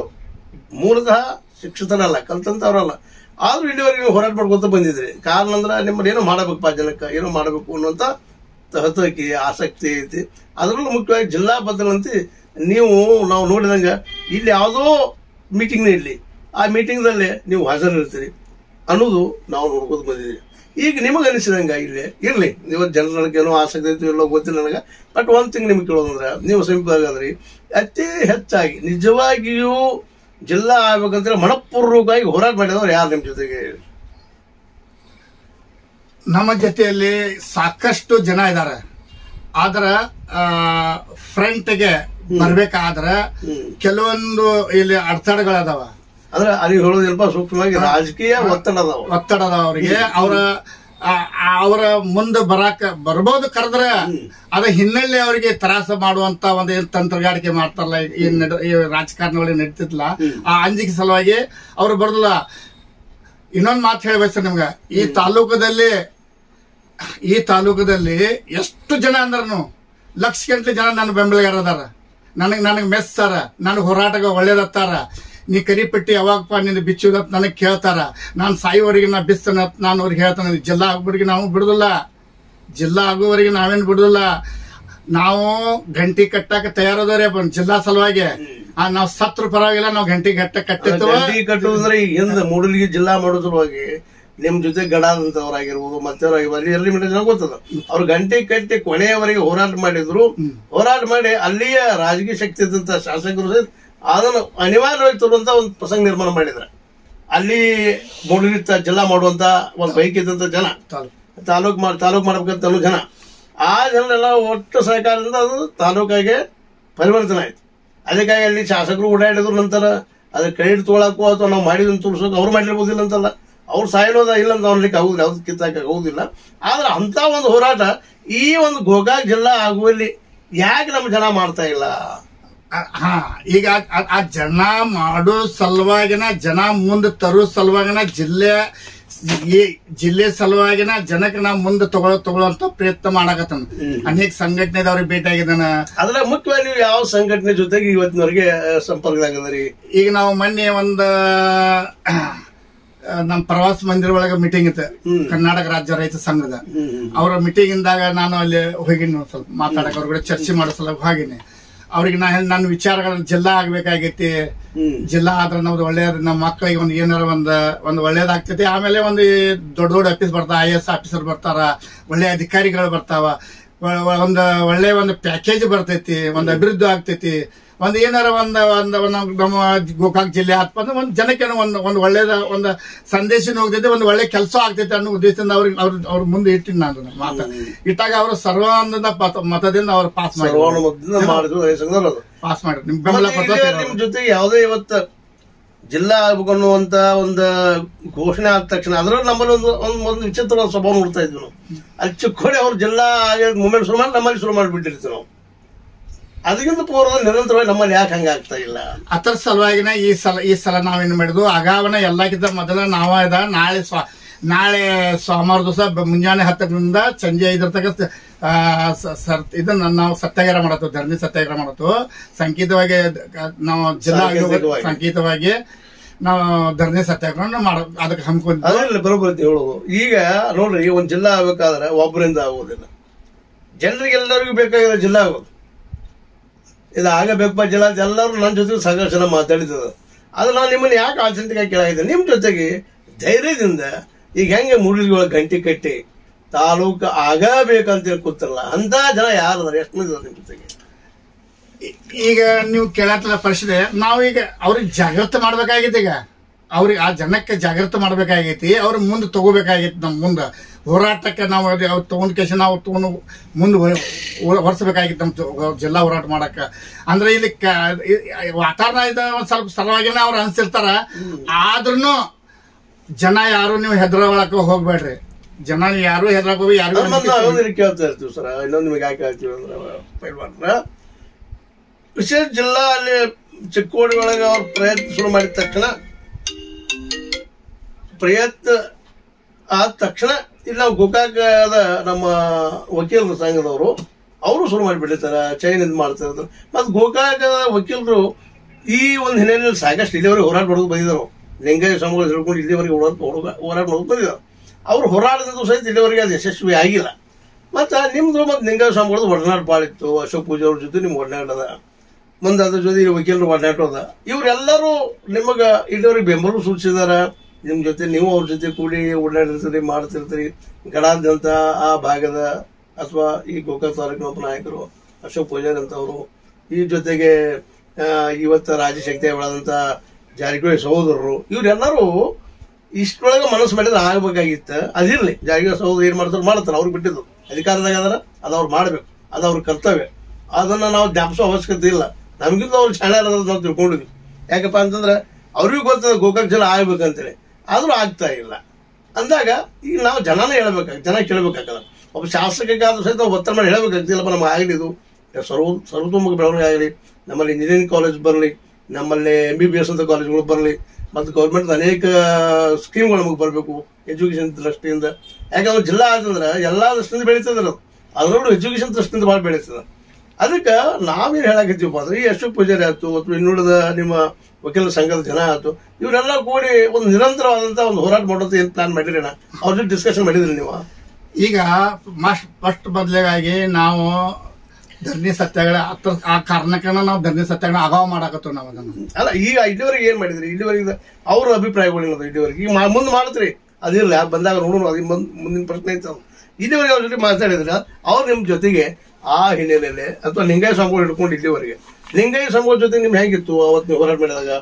ಮೂಲತಃ ಶಿಕ್ಷಿತರಲ್ಲ ಕಲ್ತಂತವ್ರಲ್ಲ ಆದ್ರೂ ಇಲ್ಲಿವರೆಗೆ ನೀವು ಹೋರಾಟ ಮಾಡ್ಕೊತ ಬಂದಿದ್ರಿ ಕಾರಣ ಅಂದ್ರೆ ನಿಮ್ಮನ್ನ ಏನೋ ಮಾಡಬೇಕಪ್ಪ ಜನಕ್ಕೆ ಏನೋ ಮಾಡಬೇಕು ಅನ್ನುವಂತ ಹತೋಕಿ ಆಸಕ್ತಿ ಐತಿ ಅದರಲ್ಲೂ ಮುಖ್ಯವಾಗಿ ಜಿಲ್ಲಾ ಬದಲಂತೆ ನೀವು ನಾವು ನೋಡಿದಂಗ ಇಲ್ಲಿ ಯಾವುದೋ ಮೀಟಿಂಗ್ನ ಇರಲಿ ಆ ಮೀಟಿಂಗ್ದಲ್ಲಿ ನೀವು ಹಾಜರಿರ್ತೀರಿ ಅನ್ನೋದು ನಾವು ನೋಡ್ಕೊಂಡು ಬಂದಿದ್ದೀವಿ ಈಗ ನಿಮಗೆ ಅನಿಸಿದಂಗ ಇಲ್ಲಿ ಇರಲಿ ನೀವು ಜನರಿಗೆ ಏನೋ ಆಸಕ್ತಿ ಐತಿ ಎಲ್ಲೋ ಗೊತ್ತಿಲ್ಲ ನನಗೆ ಬಟ್ ಒಂದು ತಿಂಗ್ ನಿಮ್ಗೆ ಕೇಳೋದಂದ್ರೆ ನೀವು ಸಮೀಪದಾಗಂದ್ರಿ ಅತಿ ಹೆಚ್ಚಾಗಿ ನಿಜವಾಗಿಯೂ ಜಿಲ್ಲಾ ಆಗ್ಬೇಕಂದ್ರೆ ಮನಪೂರ್ವಕವಾಗಿ ಹೋರಾಟ ಮಾಡಿದವ್ರು ಯಾರು ನಿಮ್ಮ ಜೊತೆಗೆ ನಮ್ಮ ಜೊತೆಯಲ್ಲಿ ಸಾಕಷ್ಟು ಜನ ಇದ್ದಾರೆ ಆದ್ರ ಫ್ರಂಟ್ಗೆ ಬರ್ಬೇಕಾದ್ರ ಕೆಲವೊಂದು ಇಲ್ಲಿ ಅಡೆತಡೆಗಳದಾವ ಅಂದ್ರೆ ಅಲ್ಲಿ ಹೇಳೋದೇನಪ್ಪ ಸೂಕ್ಷ್ಮವಾಗಿ ರಾಜಕೀಯ ಒತ್ತಡ ಅದಾವ ಒತ್ತಡ ಅದಾವ ಅವ್ರಿಗೆ ಅವರ ಅವರ ಮುಂದೆ ಬರಾಕ ಬರ್ಬೋದು ಕರೆದ್ರ ಅದ ಹಿನ್ನೆಲೆ ಅವರಿಗೆ ತ್ರಾಸ ಮಾಡುವಂತ ಒಂದು ಏನ್ ತಂತ್ರಗಾರಿಕೆ ಮಾಡ್ತಾರಲ್ಲ ಈ ನಡ ಈ ರಾಜಕಾರಣಗಳಿಗೆ ನಡೀತಿದ್ಲ ಆ ಅಂಜಿಕೆ ಸಲುವಾಗಿ ಅವ್ರು ಬರ್ದಲ್ಲ ಇನ್ನೊಂದು ಮಾತು ಹೇಳ್ಬೇಕು ಸರ್ ನಿಮ್ಗೆ ಈ ತಾಲೂಕದಲ್ಲಿ ಈ ತಾಲೂಕದಲ್ಲಿ ಎಷ್ಟು ಜನ ಅಂದ್ರನು ಲಕ್ಷ ಗಂಟೆ ಜನ ನನ್ನ ಬೆಂಬಲಿಗಾರ ಅದಾರ ನನಗೆ ನನಗೆ ಮೆಸ್ತಾರ ನನಗೆ ಹೋರಾಟಗ ಒಳ್ಳೇದತ್ತಾರ ನೀ ಕರಿಪಟ್ಟಿ ಯಾವಾಗಪ್ಪ ನಿನ್ನ ಬಿಚ್ಚುದತ್ ನನಗೆ ಕೇಳ್ತಾರ ನಾನು ಸಾಯುವವರೆಗೆ ನಾ ಬಿಸ್ತನ ನಾನು ಅವ್ರಿಗೆ ಹೇಳ್ತಾನೆ ಜಿಲ್ಲಾ ಆಗೋವರೆಗೆ ನಾವು ಬಿಡುದಿಲ್ಲ ಜಿಲ್ಲಾ ಆಗೋವರೆಗೆ ನಾವೇನು ಬಿಡುದಿಲ್ಲ ನಾವು ಗಂಟಿ ಕಟ್ಟಾಕ ತಯಾರದವ್ರೆ ಜಿಲ್ಲಾ ಸಲುವಾಗಿ ಆ, ನಾವು ಸತ್ರ ಪರವಾಗಿಲ್ಲ ನಾವು ಗಂಟಿ ಕಟ್ಟ ಕಟ್ಟಿರ್ತೇವ ಗಂಟಿ ಕಟ್ಟುವುದಂದ್ರೆ ಈಗ ಹಿಂದೆ ಮೂಡಲಿಗೆ ಜಿಲ್ಲಾ ಮಾಡೋ ಸಲುವಾಗಿ ನಿಮ್ ಜೊತೆ ಗಡಾದಂತವ್ರಾಗಿರ್ಬೋದು ಮತ್ತವ್ರಾಗಿರ್ಬೋದು ಅಲ್ಲಿ ಎಲ್ಲಿ ಮಟ್ಟ ಜನ ಗೊತ್ತದ ಅವ್ರು ಗಂಟೆ ಕಟ್ಟಿ ಕೊನೆಯವರೆಗೆ ಹೋರಾಟ ಮಾಡಿದ್ರು ಹೋರಾಟ ಮಾಡಿ ಅಲ್ಲಿಯ ರಾಜಕೀಯ ಶಕ್ತಿ ಇದ್ದಂತ ಶಾಸಕರು ಸಹಿತ ಅದನ್ನು ಅನಿವಾರ್ಯವಾಗಿ ತರುವಂತ ಒಂದು ಪ್ರಸಂಗ ನಿರ್ಮಾಣ ಮಾಡಿದ್ರೆ ಅಲ್ಲಿ ಮೂಡಲಿ ಜಿಲ್ಲಾ ಮಾಡುವಂತ ಒಂದು ಬೈಕ್ ಇದ್ದಂತ ಜನ ತಾಲೂಕ್ ಮಾಡಿ ತಾಲೂಕ್ ಮಾಡ್ಬೇಕಂತ ಅನ್ನೋ ಜನ ಆ ಜನರೆಲ್ಲ ಒಟ್ಟು ಸಹಕಾರದಿಂದ ಅದು ತಾಲೂಕಾಗೆ ಪರಿವರ್ತನೆ ಆಯ್ತು ಅದಕ್ಕಾಗಿ ಅಲ್ಲಿ ಶಾಸಕರು ಓಡಾಡಿದ್ರು ನಂತರ ಅದ್ರ ಕ್ರೆಡಿಟ್ ತೊಗೊಳಕ್ಕೂ ಅಥವಾ ನಾವು ಮಾಡಿದನ್ನು ತೋರ್ಸೋಕೆ ಅವ್ರು ಮಾಡಿರ್ಬೋದಿಲ್ಲ ಅಂತಲ್ಲ ಅವ್ರು ಸಾಯನೋದ ಇಲ್ಲ ಅಂತ ಅನ್ಲಿಕ್ಕೆ ಆಗುದಿಲ್ಲ ಯಾವ್ದು ಕಿತ್ತಾಕ ಆಗುದಿಲ್ಲ ಆದ್ರೆ ಅಂತ ಒಂದು ಹೋರಾಟ ಈ ಒಂದು ಗೋಕಾಕ್ ಜಿಲ್ಲಾ ಆಗುವಲ್ಲಿ ಯಾಕೆ ನಮ್ಮ ಜನ ಮಾಡ್ತಾ ಇಲ್ಲ ಆ- ಹಾ ಈಗ ಆ- ಆ- ಆ ಜನ ಮಾಡೋ ಸಲುವಾಗಿನ ಜನ ಮುಂದೆ ತರೋ ಸಲುವಾಗಿನ ಜಿಲ್ಲೆ ಈ ಜಿಲ್ಲೆ ಸಲುವಾಗಿನ ಜನಕ್ಕೆ ನಾವು ಮುಂದೆ ತಗೊಳ್ಳೋ ತಗೊಳ್ಳೋಂತ ಪ್ರಯತ್ನ ಮಾಡಕತ್ತಾನ ಅನೇಕ ಸಂಘಟನೆದವ್ರಿಗೆ ಭೇಟಿ ಆಗಿದ್ದಾನ ಅದ್ರ ಮುಖ್ಯವಾಗಿ ನೀವು ಯಾವ ಸಂಘಟನೆ ಜೊತೆಗೆ ಇವತ್ತಿನವರೆಗೆ ಸಂಪರ್ಕದಾಗದ್ರಿ ಈಗ ನಾವು ಮೊನ್ನೆ ಒಂದು ನಮ್ಮ ಪ್ರವಾಸ ಮಂದಿರ ಒಳಗೆ ಮೀಟಿಂಗ್ ಇತ್ತು ಕರ್ನಾಟಕ ರಾಜ್ಯ ರೈತ ಸಂಘದ ಅವರ ಮೀಟಿಂಗ್ ಇಂದಾಗ ನಾನು ಅಲ್ಲಿ ಹೋಗಿನಿ ಒಂದ್ ಸ್ವಲ್ಪ ಮಾತಾಡಕ್ ಅವ್ರ ಕೂಡ ಚರ್ಚೆ ಮಾಡೋ ಸಲ ಹೋಗಿನಿ ಅವ್ರಿಗೆ ನಾ ಹೇಳ್- ನನ್ನ ವಿಚಾರಗಳನ್ನ ಜಿಲ್ಲಾ ಆಗ್ಬೇಕಾಗೈತಿ ಹ್ಮ್ ಜಿಲ್ಲಾ ಆದ್ರೆ ನಮ್ದು ಒಳ್ಳೇದ್ ನಮ್ಮ ಮಕ್ಕಳಿಗೆ ಒಂದು ಏನಾರ ಒಂದು ಒಂದು ಒಳ್ಳೇದಾಗ್ತೈತಿ ಆಮೇಲೆ ಒಂದು ಈ ದೊಡ್ಡ ದೊಡ್ಡ ಆಫೀಸ್ ಬರ್ತಾವ ಐ ಎಸ್ ಆಫೀಸರ್ ಬರ್ತಾರ ಒಳ್ಳೆ ಅಧಿಕಾರಿಗಳು ಬರ್ತಾವ ಒ- ಒ- ಒಂದು ಒಳ್ಳೆ ಒಂದು ಪ್ಯಾಕೇಜ್ ಬರ್ತೈತಿ ಒಂದು ಅಭಿವೃದ್ಧಿ ಆಗ್ತೈತಿ ಒಂದು ಏನಾರ ಒಂದು ಒಂದು ಒಂದು ನಮ್ಮ ಗೋಕಾಕ್ ಜಿಲ್ಲೆ ಆತ್ಪ ಅಂದ್ರೆ ಒಂದು ಜನಕ್ಕೆ ಒಂದು ಒಂದು ಒಳ್ಳೇದ ಒಂದು ಸಂದೇಶನ ಹೋಗ್ತೈತಿ ಒಂದು ಒಳ್ಳೆ ಕೆಲಸ ಆಗ್ತೈತಿ ಅನ್ನೋ ಉದ್ದೇಶದಿಂದ ಅವ್ರಿಗೆ ಅವ್ರ ಅವ್ರ ಮುಂದೆ ಇಟ್ಟಿನಿ ನಾನು ಮಾತ ಇಟ್ಟಾಗ ಅವರು ಸರ್ವಾನಂದ ಪತ- ಮತದಿಂದ ಅವ್ರು ಪಾಸ್ ಮಾಡಿ ಸರ್ವಾನುಮತದಿಂದ ಮಾಡಿದ್ರು ರೈತ ಸಂಘದವ್ರು ಅದು ಪಾಸ್ ಮಾಡಿ ನಿಮ್ ಬೆಂಬಲ ಮತ್ತೆ ಪತ್ರ ಇಲ್ಲಿ ನಿಮ್ ಜೊತೆಗೆ ಯಾವುದೇ ಇವತ್ತ ಜಿಲ್ಲಾ ಆಗ್ಬೇಕು ಅನ್ನುವಂತ ಒಂದು ಘೋಷಣೆ ಆದ ತಕ್ಷಣ ಅದ್ರಲ್ಲಿ ನಮ್ಮಲ್ಲಿ ಒಂದು ಒಂದು ಒಂದು ವಿಚಿತ್ರವಾದ ಸ್ವಭಾವ ನೋಡ್ತಾ ಇದ್ವಿ ನಾವು ಅಲ್ಲಿ ಚಿಕ್ಕೋಡಿ ಅವ್ರು ಜಿಲ್ಲಾ ಮೂಮೆಂಟ್ ಶುರು ಮಾಡಿ ನಮ್ಮಲ್ಲಿ ಶುರು ಮಾಡಿಬಿಟ್ಟಿರ್ತೀವಿ ನಾವು ಅದಕ್ಕಿಂತ ಪೂರ್ವ ನಿರಂತರವಾಗಿ ನಮ್ಮಲ್ಲಿ ಯಾಕೆ ಹಂಗಾಗ್ತಾ ಇಲ್ಲ ಅದರ ಸಲುವಾಗಿನ ಈ ಸಲ ಈ ಸಲ ನಾವೇನ್ ಮಾಡಿದ್ವು ಅಗಾವನ ಎಲ್ಲಕ್ಕಿಂತ ಮೊದಲ ನಾವ ಇದ ನಾಳೆ ಸ್ವ ನಾಳೆ ಸೋಮವಾರ ದಿವಸ ಮುಂಜಾನೆ ಹತ್ತರಿಂದ ಸಂಜೆ ಐದರ ತನಕ ಆ, ಸ- ಸರ್ ಇದನ್ನ ನಾವು ಸತ್ಯಾಗ್ರಹ ಮಾಡತ್ತು ಧರಣಿ ಸತ್ಯಾಗ್ರಹ ಮಾಡತ್ತು ಸಂಕೇತವಾಗಿ ದ- ನಾವು ಜಿಲ್ಲಾ ಸಾಂಕೇತಿಕವಾಗಿ. ಸಂಕೇತವಾಗಿ ನಾವು ಧರಣಿ ಸತ್ಯಾಗ್ರಹ ಮಾಡ ಅದಕ್ಕೆ ಹಮ್ಮಿಕೊಂಡು ಅದರಲ್ಲಿ ಬರೋಬ್ಬರಿ ಅಂತ ಹೇಳೋದು ಈಗ ನೋಡ್ರಿ ಒಂದು ಜಿಲ್ಲಾ ಆಗ್ಬೇಕಾದ್ರೆ ಒಬ್ಬರಿಂದ ಆಗೋದಿಲ್ಲ ಜನರಿಗೆಲ್ಲರಿಗೂ ಬೇಕಾಗಿರೋ ಜಿಲ್ಲಾ ಆಗೋದು ಇದು ಆಗಬೇಕಪ್ಪ ಜಿಲ್ಲಾ ಅಂತ ಎಲ್ಲರೂ ನನ್ನ ಜೊತೆ ಸಾಕಷ್ಟು ಜನ ಮಾತಾಡಿದ್ದದ ಅದು ನಾನು ನಿಮ್ಮನ್ನ ಯಾಕೆ ಆಚರಣೆಗೆ ಕೇಳಾಗಿದೆ ನಿಮ್ಮ ಜೊತೆಗೆ ಧೈರ್ಯದಿಂದ ಈಗ ಹೆಂಗೆ ಮುರುಳಿಗೆ ಒಳಗೆ ಗಂಟೆ ಕಟ್ಟಿ ತಾಲೂಕು ಆಗಬೇಕಂತ ಹೇಳಿ ಕೂತಿರಲ್ಲ ಅಂತ ಜನ ಯಾರು ಅದಾರ ಎಷ್ಟು ಮಂದಿ ಅದಾರ ನಿಮ್ಮ ಜೊತೆಗೆ ಈಗ ನೀವು ಕೇಳತ್ತಲ್ಲ ಪ್ರಶ್ನೆ ನಾವೀಗ ಅವ್ರಿಗೆ ಜಾಗೃತ ಮಾಡ್ಬೇಕಾಗೈತಿ ಈಗ ಅವ್ರಿಗೆ ಆ ಜನಕ್ಕೆ ಜಾಗೃತ ಮಾಡ್ಬೇಕಾಗೈತಿ ಅವ್ರ ಮುಂದೆ ತಗೋಬೇಕಾಗೈತಿ ನಮ್ಮ ಮುಂದೆ ಹೋರಾಟಕ್ಕೆ ನಾವು ಅದು ಅವ್ರು ತಗೊಂಡ್ ಕೇಸ ನಾವು ತಗೊಂಡು ಮುಂದೆ ಹೊರಿಸ್ಬೇಕಾಗಿತ್ತು ನಮ್ಮ ಜೊ- ಜಿಲ್ಲಾ ಹೋರಾಟ ಮಾಡಕ್ಕ ಅಂದ್ರೆ ಇಲ್ಲಿ ಕ- ಈ- ಈ ವಾತಾವರಣ ಇದೆ ಒಂದ್ ಸ್ವಲ್ಪ ಸಲುವಾಗಿನ ಅವ್ರು ಅನ್ಸಿರ್ತಾರ ಆದ್ರೂ ಜನ ಯಾರು ನೀವು ಹೆದರೊಳಕ ಹೋಗ್ಬೇಡ್ರಿ ಜನ ಯಾರು ಹೆದರಕ್ ಹೋಗಿ ಯಾರು ನಮ್ಮ ನಾವೊಂದು ಕೇಳ್ತಾ ಇರ್ತೀವಿ ಸರ್ ಇನ್ನೊಂದು ನಿಮಗೆ ಯಾಕೆ ಹೇಳ್ತೀವಿ ಅಂದ್ರೆ ಪೈಲ್ವಾನ್ರ ವಿಶೇಷ ಜಿಲ್ಲಾ ಅಲ್ಲಿ ಚಿಕ್ಕೋಡಿ ಒಳಗೆ ಅವ್ರ ಪ್ರಯತ್ನ ಶುರು ಮಾಡಿದ ತಕ್ಷಣ ಪ್ರಯತ್ನ ಆದ ತಕ್ಷಣ ಇಲ್ಲಿ ನಾವು ಗೋಕಾಕದ ನಮ್ಮ ವಕೀಲರ ಸಂಘದವರು ಅವರು ಶುರು ಮಾಡಿಬಿಟ್ಟಿರ್ತಾರೆ ಚೈನ್ ಇದು ಮಾಡ್ತಾ ಇದ್ರು ಮತ್ತು ಗೋಕಾಕದ ವಕೀಲರು ಈ ಒಂದು ಹಿನ್ನೆಲೆಯಲ್ಲಿ ಸಾಕಷ್ಟು ಇಲ್ಲಿವರೆಗೆ ಹೋರಾಟ ಮಾಡೋದು ಬಂದಿದ್ದಾರೆ ಲಿಂಗಾಯ ಸ್ವಾಮಿಗಳು ಹಿಡ್ಕೊಂಡು ಇಲ್ಲಿವರೆಗೆ ಹೋರಾಟ ಹೋರಾಟ ಹೋರಾಟ ಮಾಡೋದು ಬಂದಿದ್ದಾರೆ ಅವ್ರು ಹೋರಾಟದಿಂದ ಸಹಿತ ಇಲ್ಲಿವರೆಗೆ ಅದು ಯಶಸ್ವಿ ಆಗಿಲ್ಲ ಮತ್ತು ನಿಮ್ಮದು ಮತ್ತು ಲಿಂಗಾಯ ಸ್ವಾಮಿಗಳದ್ದು ಒಡನಾಟ ಭಾಳ ಇತ್ತು ಅಶೋಕ್ ಪೂಜೆ ಅವ್ರ ಜೊತೆ ನಿಮ್ಮ ಒಡನಾಟದ ಮುಂದೆ ಅದ್ರ ಜೊತೆ ಈ ವಕೀಲರು ಒಡನಾಟೋದ ಇವರೆಲ್ಲರೂ ನಿಮಗೆ ಇಲ್ಲಿವರೆಗೆ ಬೆಂಬಲ ಸೂಚಿಸಿದಾರ ನಿಮ್ಮ ಜೊತೆ ನೀವು ಅವ್ರ ಜೊತೆ ಕೂಡಿ ಓಡಾಡಿರ್ತೀರಿ ಮಾಡ್ತಿರ್ತೀರಿ ಗಡಾದ್ಯಂತ ಆ ಭಾಗದ ಅಥವಾ ಈ ಗೋಕಾಕ್ ತಾಲೂಕಿನ ಒಬ್ಬ ನಾಯಕರು ಅಶೋಕ್ ಪೂಜಾರಿ ಅಂತವರು ಈ ಜೊತೆಗೆ ಆ, ಇವತ್ತು ರಾಜಶಕ್ತಿ ಬೆಳೆದಂತ ಜಾರಕಿಹೊಳಿ ಸಹೋದರರು ಇವರೆಲ್ಲರೂ ಇಷ್ಟೊಳಗೆ ಮನಸ್ಸು ಮಾಡಿದ್ರೆ ಆಗ್ಬೇಕಾಗಿತ್ತು ಅದಿರ್ಲಿ ಜಾರಕಿಹೊಳಿ ಸಹೋದರ ಏನ್ ಮಾಡ್ತಾರೆ ಮಾಡ್ತಾರೆ ಅವ್ರಿಗೆ ಬಿಟ್ಟಿದ್ದು ಅಧಿಕಾರದಾಗ ಅದರ ಅದು ಅವ್ರು ಮಾಡ್ಬೇಕು ಅದು ಅವ್ರ ಕರ್ತವ್ಯ ಅದನ್ನ ನಾವು ಜ್ಞಾಪಿಸೋ ಅವಶ್ಯಕತೆ ಇಲ್ಲ ನಮಗಿಂತ ಅವ್ರು ಶಾಣ್ಯಾರ ನಾವು ತಿಳ್ಕೊಂಡಿದ್ವಿ ಯಾಕಪ್ಪ ಅಂತಂದ್ರೆ ಅವ್ರಿಗೂ ಗೊತ್ತದ ಗೋಕಾಕ್ ಜನ ಆಗ್ಬೇಕಂತೇಳಿ ಆದ್ರೂ ಆಗ್ತಾ ಇಲ್ಲ ಅಂದಾಗ ಈಗ ನಾವು ಜನನೇ ಹೇಳ್ಬೇಕಾಗ ಜನ ಕೇಳಬೇಕಾಗಲ್ಲ ಒಬ್ಬ ಶಾಸಕಕ್ಕಾದ್ರೂ ಸಹಿತ ನಾವು ಒತ್ತಡ ಮಾಡಿ ಹೇಳ್ಬೇಕಾಗ್ತಿಲ್ಲಪ್ಪ ನಮ್ಗೆ ಆಗಲಿ ಇದು ಸರ್ವ ಸರ್ವತೋಮುಖ ಬೆಳವಣಿಗೆ ಆಗಲಿ ನಮ್ಮಲ್ಲಿ ಇಂಜಿನಿಯರಿಂಗ್ ಕಾಲೇಜ್ ಬರಲಿ ನಮ್ಮಲ್ಲಿ ಎಂ ಬಿ ಬಿ ಎಸ್ ಅಂತ ಕಾಲೇಜ್ಗಳು ಬರಲಿ ಮತ್ತು ಗೌರ್ಮೆಂಟ್ ಅನೇಕ ಸ್ಕೀಮ್ಗಳು ನಮಗೆ ಬರಬೇಕು ಎಜುಕೇಶನ್ ದೃಷ್ಟಿಯಿಂದ ಯಾಕಂದ್ರೆ ಜಿಲ್ಲಾ ಆದಂದ್ರೆ ಎಲ್ಲಾ ದೃಷ್ಟಿಯಿಂದ ಬೆಳೀತದೆ ಅದು ಅದರಲ್ಲೂ ಎಜುಕೇಶನ್ ದೃಷ್ಟಿಯಿಂದ ಭಾಳ ಬೆಳೀತದೆ ಅದಕ್ಕೆ ನಾವೇನು ಹೇಳಕತ್ತೀವಪ್ಪ ಅಂದ್ರೆ ಈ ಅಶೋಕ್ ಪೂಜಾರಿ ಆಯ್ತು ಅಥವಾ ಇನ್ನುಳಿದ ನಿಮ್ಮ ವಕೀಲ ಸಂಘದ ಜನ ಆಯ್ತು ಇವರೆಲ್ಲ ಕೂಡಿ ಒಂದು ನಿರಂತರವಾದಂತ ಒಂದು ಹೋರಾಟ ಮಾಡೋದು ಏನ್ ಪ್ಲಾನ್ ಮಾಡಿರಿ ಅವ್ರ ಜೊತೆ ಡಿಸ್ಕಷನ್ ಮಾಡಿದ್ರಿ ನೀವು ಈಗ ಮಸ್ಟ್ ಫಸ್ಟ್ ಬದಲಿಗಾಗಿ ನಾವು ಧರಣಿ ಸತ್ಯಾಗ್ರಹ ಅತ್ರ ಆ ಕಾರಣಕ್ಕನ ನಾವು ಧರಣಿ ಸತ್ಯಾಗ್ರಹ ಅಗಾವ ಮಾಡಾಕತ್ತೀವಿ ನಾವು ಅದನ್ನು ಅಲ್ಲ ಈಗ ಇಲ್ಲಿವರೆಗೆ ಏನ್ ಮಾಡಿದ್ರಿ ಇಲ್ಲಿವರೆಗೆ ಅವ್ರ ಅಭಿಪ್ರಾಯಗಳು ಏನದು ಇಲ್ಲಿವರೆಗೆ ಈಗ ಮುಂದೆ ಮಾಡ್ತೀರಿ ಅದಿರಲಿ ಬಂದಾಗ ನೋಡೋಣ ಅದು ಮುಂದ್- ಮುಂದಿನ ಪ್ರಶ್ನೆ ಐತೆ ಅದು ಇಲ್ಲಿವರೆಗೆ ಅವ್ರ ಜೊತೆ ಮಾತಾಡಿದ್ರೆ ಅವ್ರು ನಿಮ್ ಜೊತೆಗೆ ಆ ಹಿನ್ನೆಲೆಯಲ್ಲಿ ಅಥವಾ ಲಿಂಗಾಯ ಸ್ವಾಮಿಗಳು ಹಿಡ್ಕೊಂಡು ಇಲ್ಲಿವರೆಗೆ ಲಿಂಗಾಯ ಸ್ವಾಮಿಗಳ ಜೊತೆ ನಿಮ್ ಹೇಗಿತ್ತು ಅವತ್ತು ನೀವು ಹೋರಾಟ ಮಾಡಿದಾಗ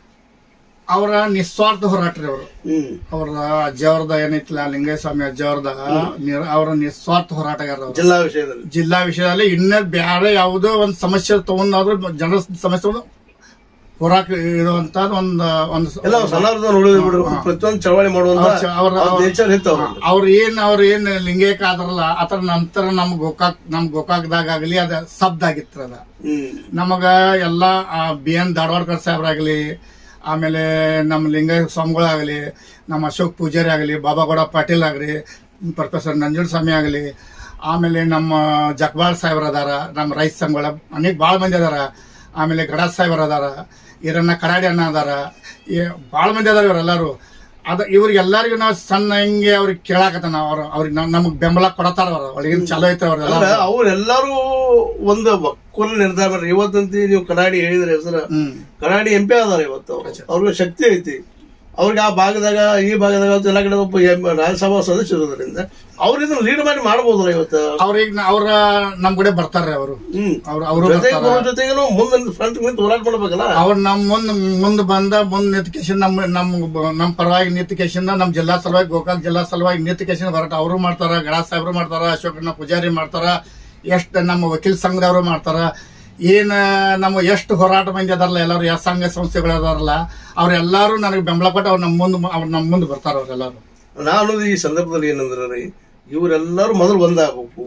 ಅವರ ನಿಸ್ವಾರ್ಥ ಹೋರಾಟ ರೀ ಅವರು ಹ್ಮ್ ಅವ್ರ ಅಜ್ಜವ್ರದ ಏನೈತಿಲ್ಲ ಲಿಂಗಯ್ಯ ಸ್ವಾಮಿ ಅಜ್ಜವ್ರದ ನಿರ್- ಅವರ ನಿಸ್ವಾರ್ಥ ಹೋರಾಟಗಾರ ಅವರು ಜಿಲ್ಲಾ ವಿಷಯದಲ್ಲಿ ಜಿಲ್ಲಾ ವಿಷಯದಲ್ಲಿ ಇನ್ನೂ ಬೇರೆ ಯಾವುದೋ ಒಂದು ಸಮಸ್ಯೆ ತಗೊಂಡಾದ್ರೂ ಜನರ ಸಮಸ್ಯೆ ಹೋರಾಟ ಇರುವಂತ ಒಂದು ಒಂದು ಎಲ್ಲ ಸಣ್ಣವ್ರದ್ದು ನೋಡಿದ್ರು ಬಿಡ್ರಿ ಪ್ರತಿಯೊಂದು ಚಳವಳಿ ಮಾಡುವಂತ ಅವ್ರ ನೇಚರ್ ಇತ್ತು ಅವ್ರ ಅವ್ರ ಏನ್ ಅವ್ರ ಏನ್ ಲಿಂಗೇಕ ಆದ್ರಲ್ಲ ಅದ್ರ ನಂತರ ನಮ್ ಗೋಕಾಕ್ ನಮ್ ಗೋಕಾಕ್ದಾಗ ಆಗಲಿ ಅದ ಶಬ್ದ ಆಗಿತ್ರ ಅದ ಹ್ಮ್ ನಮಗ ಎಲ್ಲಾ ಬಿ ಎನ್ ಧಾರವಾಡಕರ್ ಸಾಹೇಬ್ರಾಗಲಿ ಆಮೇಲೆ ನಮ್ಮ ಲಿಂಗಯ್ಯ ಸ್ವಾಮಿಗಳಾಗಲಿ ನಮ್ಮ ಅಶೋಕ್ ಪೂಜಾರಿ ಆಗಲಿ ಬಾಬಾಗೌಡ ಪಾಟೀಲ್ ಆಗಲಿ ಪ್ರೊಫೆಸರ್ ನಂಜುಂಡ ಸ್ವಾಮಿ ಆಗಲಿ ಆಮೇಲೆ ನಮ್ಮ ಜಕ್ಬಾಳ್ ಸಾಹೇಬ್ರ ಅದಾರ ನಮ್ಮ ರೈತ ಸಂಘಗಳ ಅನೇಕ ಭಾಳ ಮಂದಿ ಅದಾರ ಆಮೇಲೆ ಗಡಾಸ್ ಸಾಹೇಬ್ರ ಅದಾರ ಈರಣ್ಣ ಕಡಾಡಿ ಅಣ್ಣ ಅದಾರ ಭಾಳ ಮಂದಿ ಅದಾರ ಇವರೆಲ್ಲರೂ ಅದ ಇವ್ರಿಗೆಲ್ಲರಿಗೂ ನಾವು ಸಣ್ಣ ಹಿಂಗೆ ಅವ್ರಿಗೆ ಕೇಳಾಕತ್ತ ನಾವು ಅವ್ರ ಅವ್ರಿಗೆ ನಮಗೆ ಬೆಂಬಲ ಕೊಡತಾರ ಅವ್ರ ಒಳಗಿನ ಚಲೋ ಐತೆ ಅವ್ರೆಲ್ಲ ಅಲ್ಲ ಅವ್ರೆಲ್ಲರೂ ಒಂದು ಒಕ್ಕೂಲ ನಿರ್ಧಾರ ಮಾಡ್ರಿ ಇವತ್ತಂತಿ ನೀವು ಕಡಾಡಿ ಹೇಳಿದ್ರೆ ಹೆಸರು ಹ್ಮ್ ಕಡಾಡಿ ಎಂ ಪಿ ಅದಾರ ಇವತ್ತು ಅವ್ರು ಅವ್ರಿಗೆ ಶಕ್ತಿ ಐತಿ ಅವ್ರಿಗೆ ಆ ಭಾಗದಾಗ ಈ ಭಾಗದಾಗ ಅವತ್ತು ಎಲ್ಲ ಕಡೆ ಒಬ್ಬ ಎಂ- ರಾಜ್ಯಸಭಾ ಸದಸ್ಯ ಇರೋದ್ರಿಂದ ಅವ್ರು ಇದನ್ನ ಲೀಡ್ ಮಾಡಿ ಮಾಡ್ಬೋದಲ್ಲ ಇವತ್ತು ಅವ್ರಿಗೆ ಅವ್ರ ನಮ್ ಕಡೆ ಬರ್ತಾರ್ರಿ ಅವರು ಹ್ಮ್ ಅವ್ರ ಅವರು ಜೊತೆಗೆ ಬರೋ ಜೊತೆಗೇನು ಮುಂದೆ ಫ್ರಂಟ್ ನಿಂತು ಹೋರಾಟ ಮಾಡ್ಬೇಕಲ್ಲ ಅವ್ರ ನಮ್ ಮುಂದ್ ಮುಂದ್ ಬಂದ ಮುಂದ್ ನಿಂತ್ಕೇಶನ್ ನಮ್ ನಮ್ ನಮ್ ಪರವಾಗಿ ನಿಂತ್ಕೇಶನ್ ನಮ್ ಜಿಲ್ಲಾ ಸಲುವಾಗಿ ಗೋಕಾಕ್ ಜಿಲ್ಲಾ ಸಲುವಾಗಿ ನಿಂತ್ಕೇಶನ್ ಬರಟ ಅವರು ಮಾಡ್ತಾರ ಗಡಾ ಸಾಹೇಬ್ರು ಮಾಡ್ತಾರ ಅಶೋಕಣ್ಣ ಪೂಜಾರಿ ಮಾಡ್ತಾರ ಎಷ್ಟ್ ನಮ್ಮ ವಕೀಲ್ ಸಂಘದವರು ಮಾಡ್ತಾರ ಏನ್ ನಮ್ಮ ಎಷ್ಟು ಹೋರಾಟ ಮಂದಿ ಅದಾರಲ್ಲ ಎಲ್ಲಾರು ಯಾವ ಸಂಘ ಸಂಸ್ಥೆಗಳು ಅದಾರಲ್ಲ ಅವ್ರೆಲ್ಲಾರು ನನಗೆ ಬೆಂಬಲ ಕೊಟ್ಟು ಅವ್ರು ನಮ್ಮ ಮುಂದ್ ಅವ್ರು ನಮ್ಮ ಮುಂದ್ ಬರ್ತಾರ ಅವ್ರೆಲ್ಲಾರು ನಾನು ಈ ಸಂದರ್ಭದಲ್ಲಿ ಏನಂದ್ರೆ ರೀ ಇವರೆಲ್ಲರೂ ಮೊದಲು ಒಂದಾಗಬೇಕು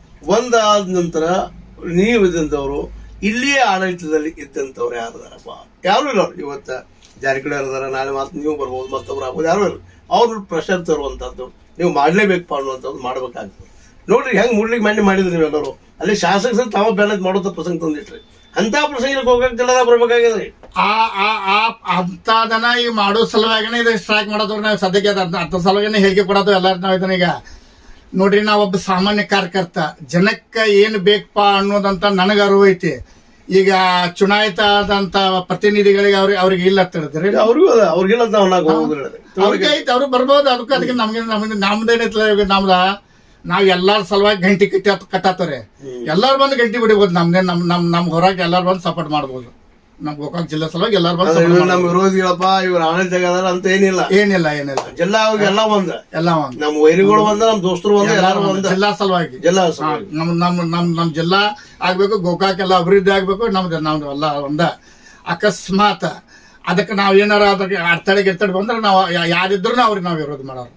ಒಂದಾದ ನಂತರ ನೀವು ಇದ್ದಂಥವ್ರು ಇಲ್ಲಿಯೇ ಆಡಳಿತದಲ್ಲಿ ಇದ್ದಂಥವ್ರು ಯಾರದಾರಪ್ಪ ಯಾರು ಇಲ್ಲ ಅವ್ರು. ಇವತ್ತ ಜಾರಕಿಹೊಳಿ ಯಾರದಾರ ನಾಳೆ ಮಾತು ನೀವು ಬರ್ಬೋದು ಮತ್ತೊಬ್ರು ಆಗ್ಬೋದು ಯಾರು ಇಲ್ಲ ಅವ್ರು ಪ್ರೆಷರ್ ತರುವಂತದ್ದು ನೀವು ಮಾಡ್ಲೇಬೇಕಪ್ಪ ಅನ್ನುವಂಥದ್ದು ಮಾಡ್ಬೇಕಾಗ್ತದೆ ನೋಡ್ರಿ ಹೆಂಗ್ ಮುಡ್ಲಿಕ್ಕೆ ಮಂಡಿ ಮಾಡಿದ್ರಿ ನೀವೆಲ್ಲರೂ ಅಲ್ಲಿ ಶಾಸಕ ಸಹ ತಾವ ಬ್ಯಾಲೆನ್ಸ್ ಮಾಡೋದ ಪ್ರಸಂಗ ತಂದಿಟ್ರಿ ಅಂತ ಪ್ರಸಂಗಕ್ಕೆ ಹೋಗಕ್ಕೆ ಜಿಲ್ಲದಾಗ ಬರ್ಬೇಕಾಗ್ಯದ್ರಿ ಆ ಆ ಆ ಅಂತದನ್ನ ಈಗ ಮಾಡೋ ಸಲುವಾಗಿನೇ ಇದು ಸ್ಟ್ರೈಕ್ ಮಾಡೋದ್ರ ನಾವು ಸದ್ಯಕ್ಕೆ ಅದ್ ಅದ್- ಅದ್ರ ಸಲುವಾಗಿನೇ ಹೇಳಿಕೆ ಕೊಡೋದು ಎಲ್ಲಾರು ನಾವು ಇದನ್ನ ಈಗ ನೋಡ್ರಿ ನಾವು ಒಬ್ಬ ಸಾಮಾನ್ಯ ಕಾರ್ಯಕರ್ತ ಜನಕ್ಕ ಏನ್ ಬೇಕಪ್ಪ ಅನ್ನೋದಂತ ನನಗ ಅರಿವು ಐತಿ ಈಗ ಚುನಾಯಿತ ಆದಂತ ಪ್ರತಿನಿಧಿಗಳಿಗೆ ಅವ್ರಿಗೆ ಅವ್ರಿಗೆ ಇಲ್ಲ ತಿಳಿದ್ರಿ ಅವ್ರಿಗೂ ಅದ ಅವ್ರಿಗೆಲ್ಲ ನಾವು ನಾವು ಹೋಗೋದಿಲ್ಲ ಅವ್ರಿಗೆ ಐತಿ ಅವ್ರು ಬರ್ಬೋದು ಅದಕ್ಕೆ ಅದಕ್ಕೆ ನಮ್ಗೆ ನಮ್ಗೆ ನಮ್ದೇನೈತಿಲ್ಲ ಈಗ ನಮ್ದ ನಾವ್ ಎಲ್ಲಾರ ಸಲುವಾಗಿ ಗಂಟಿ ಕಟ್ಟಿ ಕಟ್ಟಾತಾರೆ ಎಲ್ಲಾರು ಬಂದು ಗಂಟಿ ಬಿಡಬಹುದು ನಮ್ದೇ ನಮ್ ನಮ್ ನಮ್ ಹೊರಗೆ ಎಲ್ಲಾರು ಬಂದು ಸಪೋರ್ಟ್ ಮಾಡ್ಬೋದು ನಮ್ ಗೋಕಾಕ್ ಜಿಲ್ಲಾ ಸಲುವಾಗಿ ಎಲ್ಲಾರು ಬಂದು ಆದ್ರೆ support ಇವ್ರು ನಮ್ಮ ವಿರೋಧಿಗಳಪ್ಪ ಇವ್ರ ಆಡಳಿತ ಅದಾರ ಅಂತ ಏನಿಲ್ಲ ಏನಿಲ್ಲ ಏನಿಲ್ಲ ಜಿಲ್ಲಾ ಅವ್ರಿಗೆ ಎಲ್ಲ ಒಂದ ಎಲ್ಲ ಒಂದು ನಮ್ಮ ವೈರಿಗಳು ಒಂದ ನಮ್ಮ ದೋಸ್ತರು ಒಂದ ಎಲ್ಲಾರು ಒಂದ ಜಿಲ್ಲಾ ಸಲುವಾಗಿ ಜಿಲ್ಲಾ ಹಾ, ನಮ್ ನಮ್ ನಮ್ ನಮ್ ಜಿಲ್ಲಾ ಆಗ್ಬೇಕು ಗೋಕಾಕ್ ಎಲ್ಲ ಅಭಿವೃದ್ಧಿ ಆಗ್ಬೇಕು ನಮ್ದು ನಮ್ದು ಎಲ್ಲ ಒಂದ ಅಕಸ್ಮಾತ್ ಅದಕ್ಕೆ ನಾವ್ ಏನಾರ ಅದಕ್ಕೆ ಅಡ್ತಡೆ ಗಿರ್ತಡೆ ಬಂದ್ರೆ ನಾವು ಯಾ- ಯಾರಿದ್ರು ಅವ್ರಿಗೆ ನಾವು ವಿರೋಧ ಮಾಡೋರು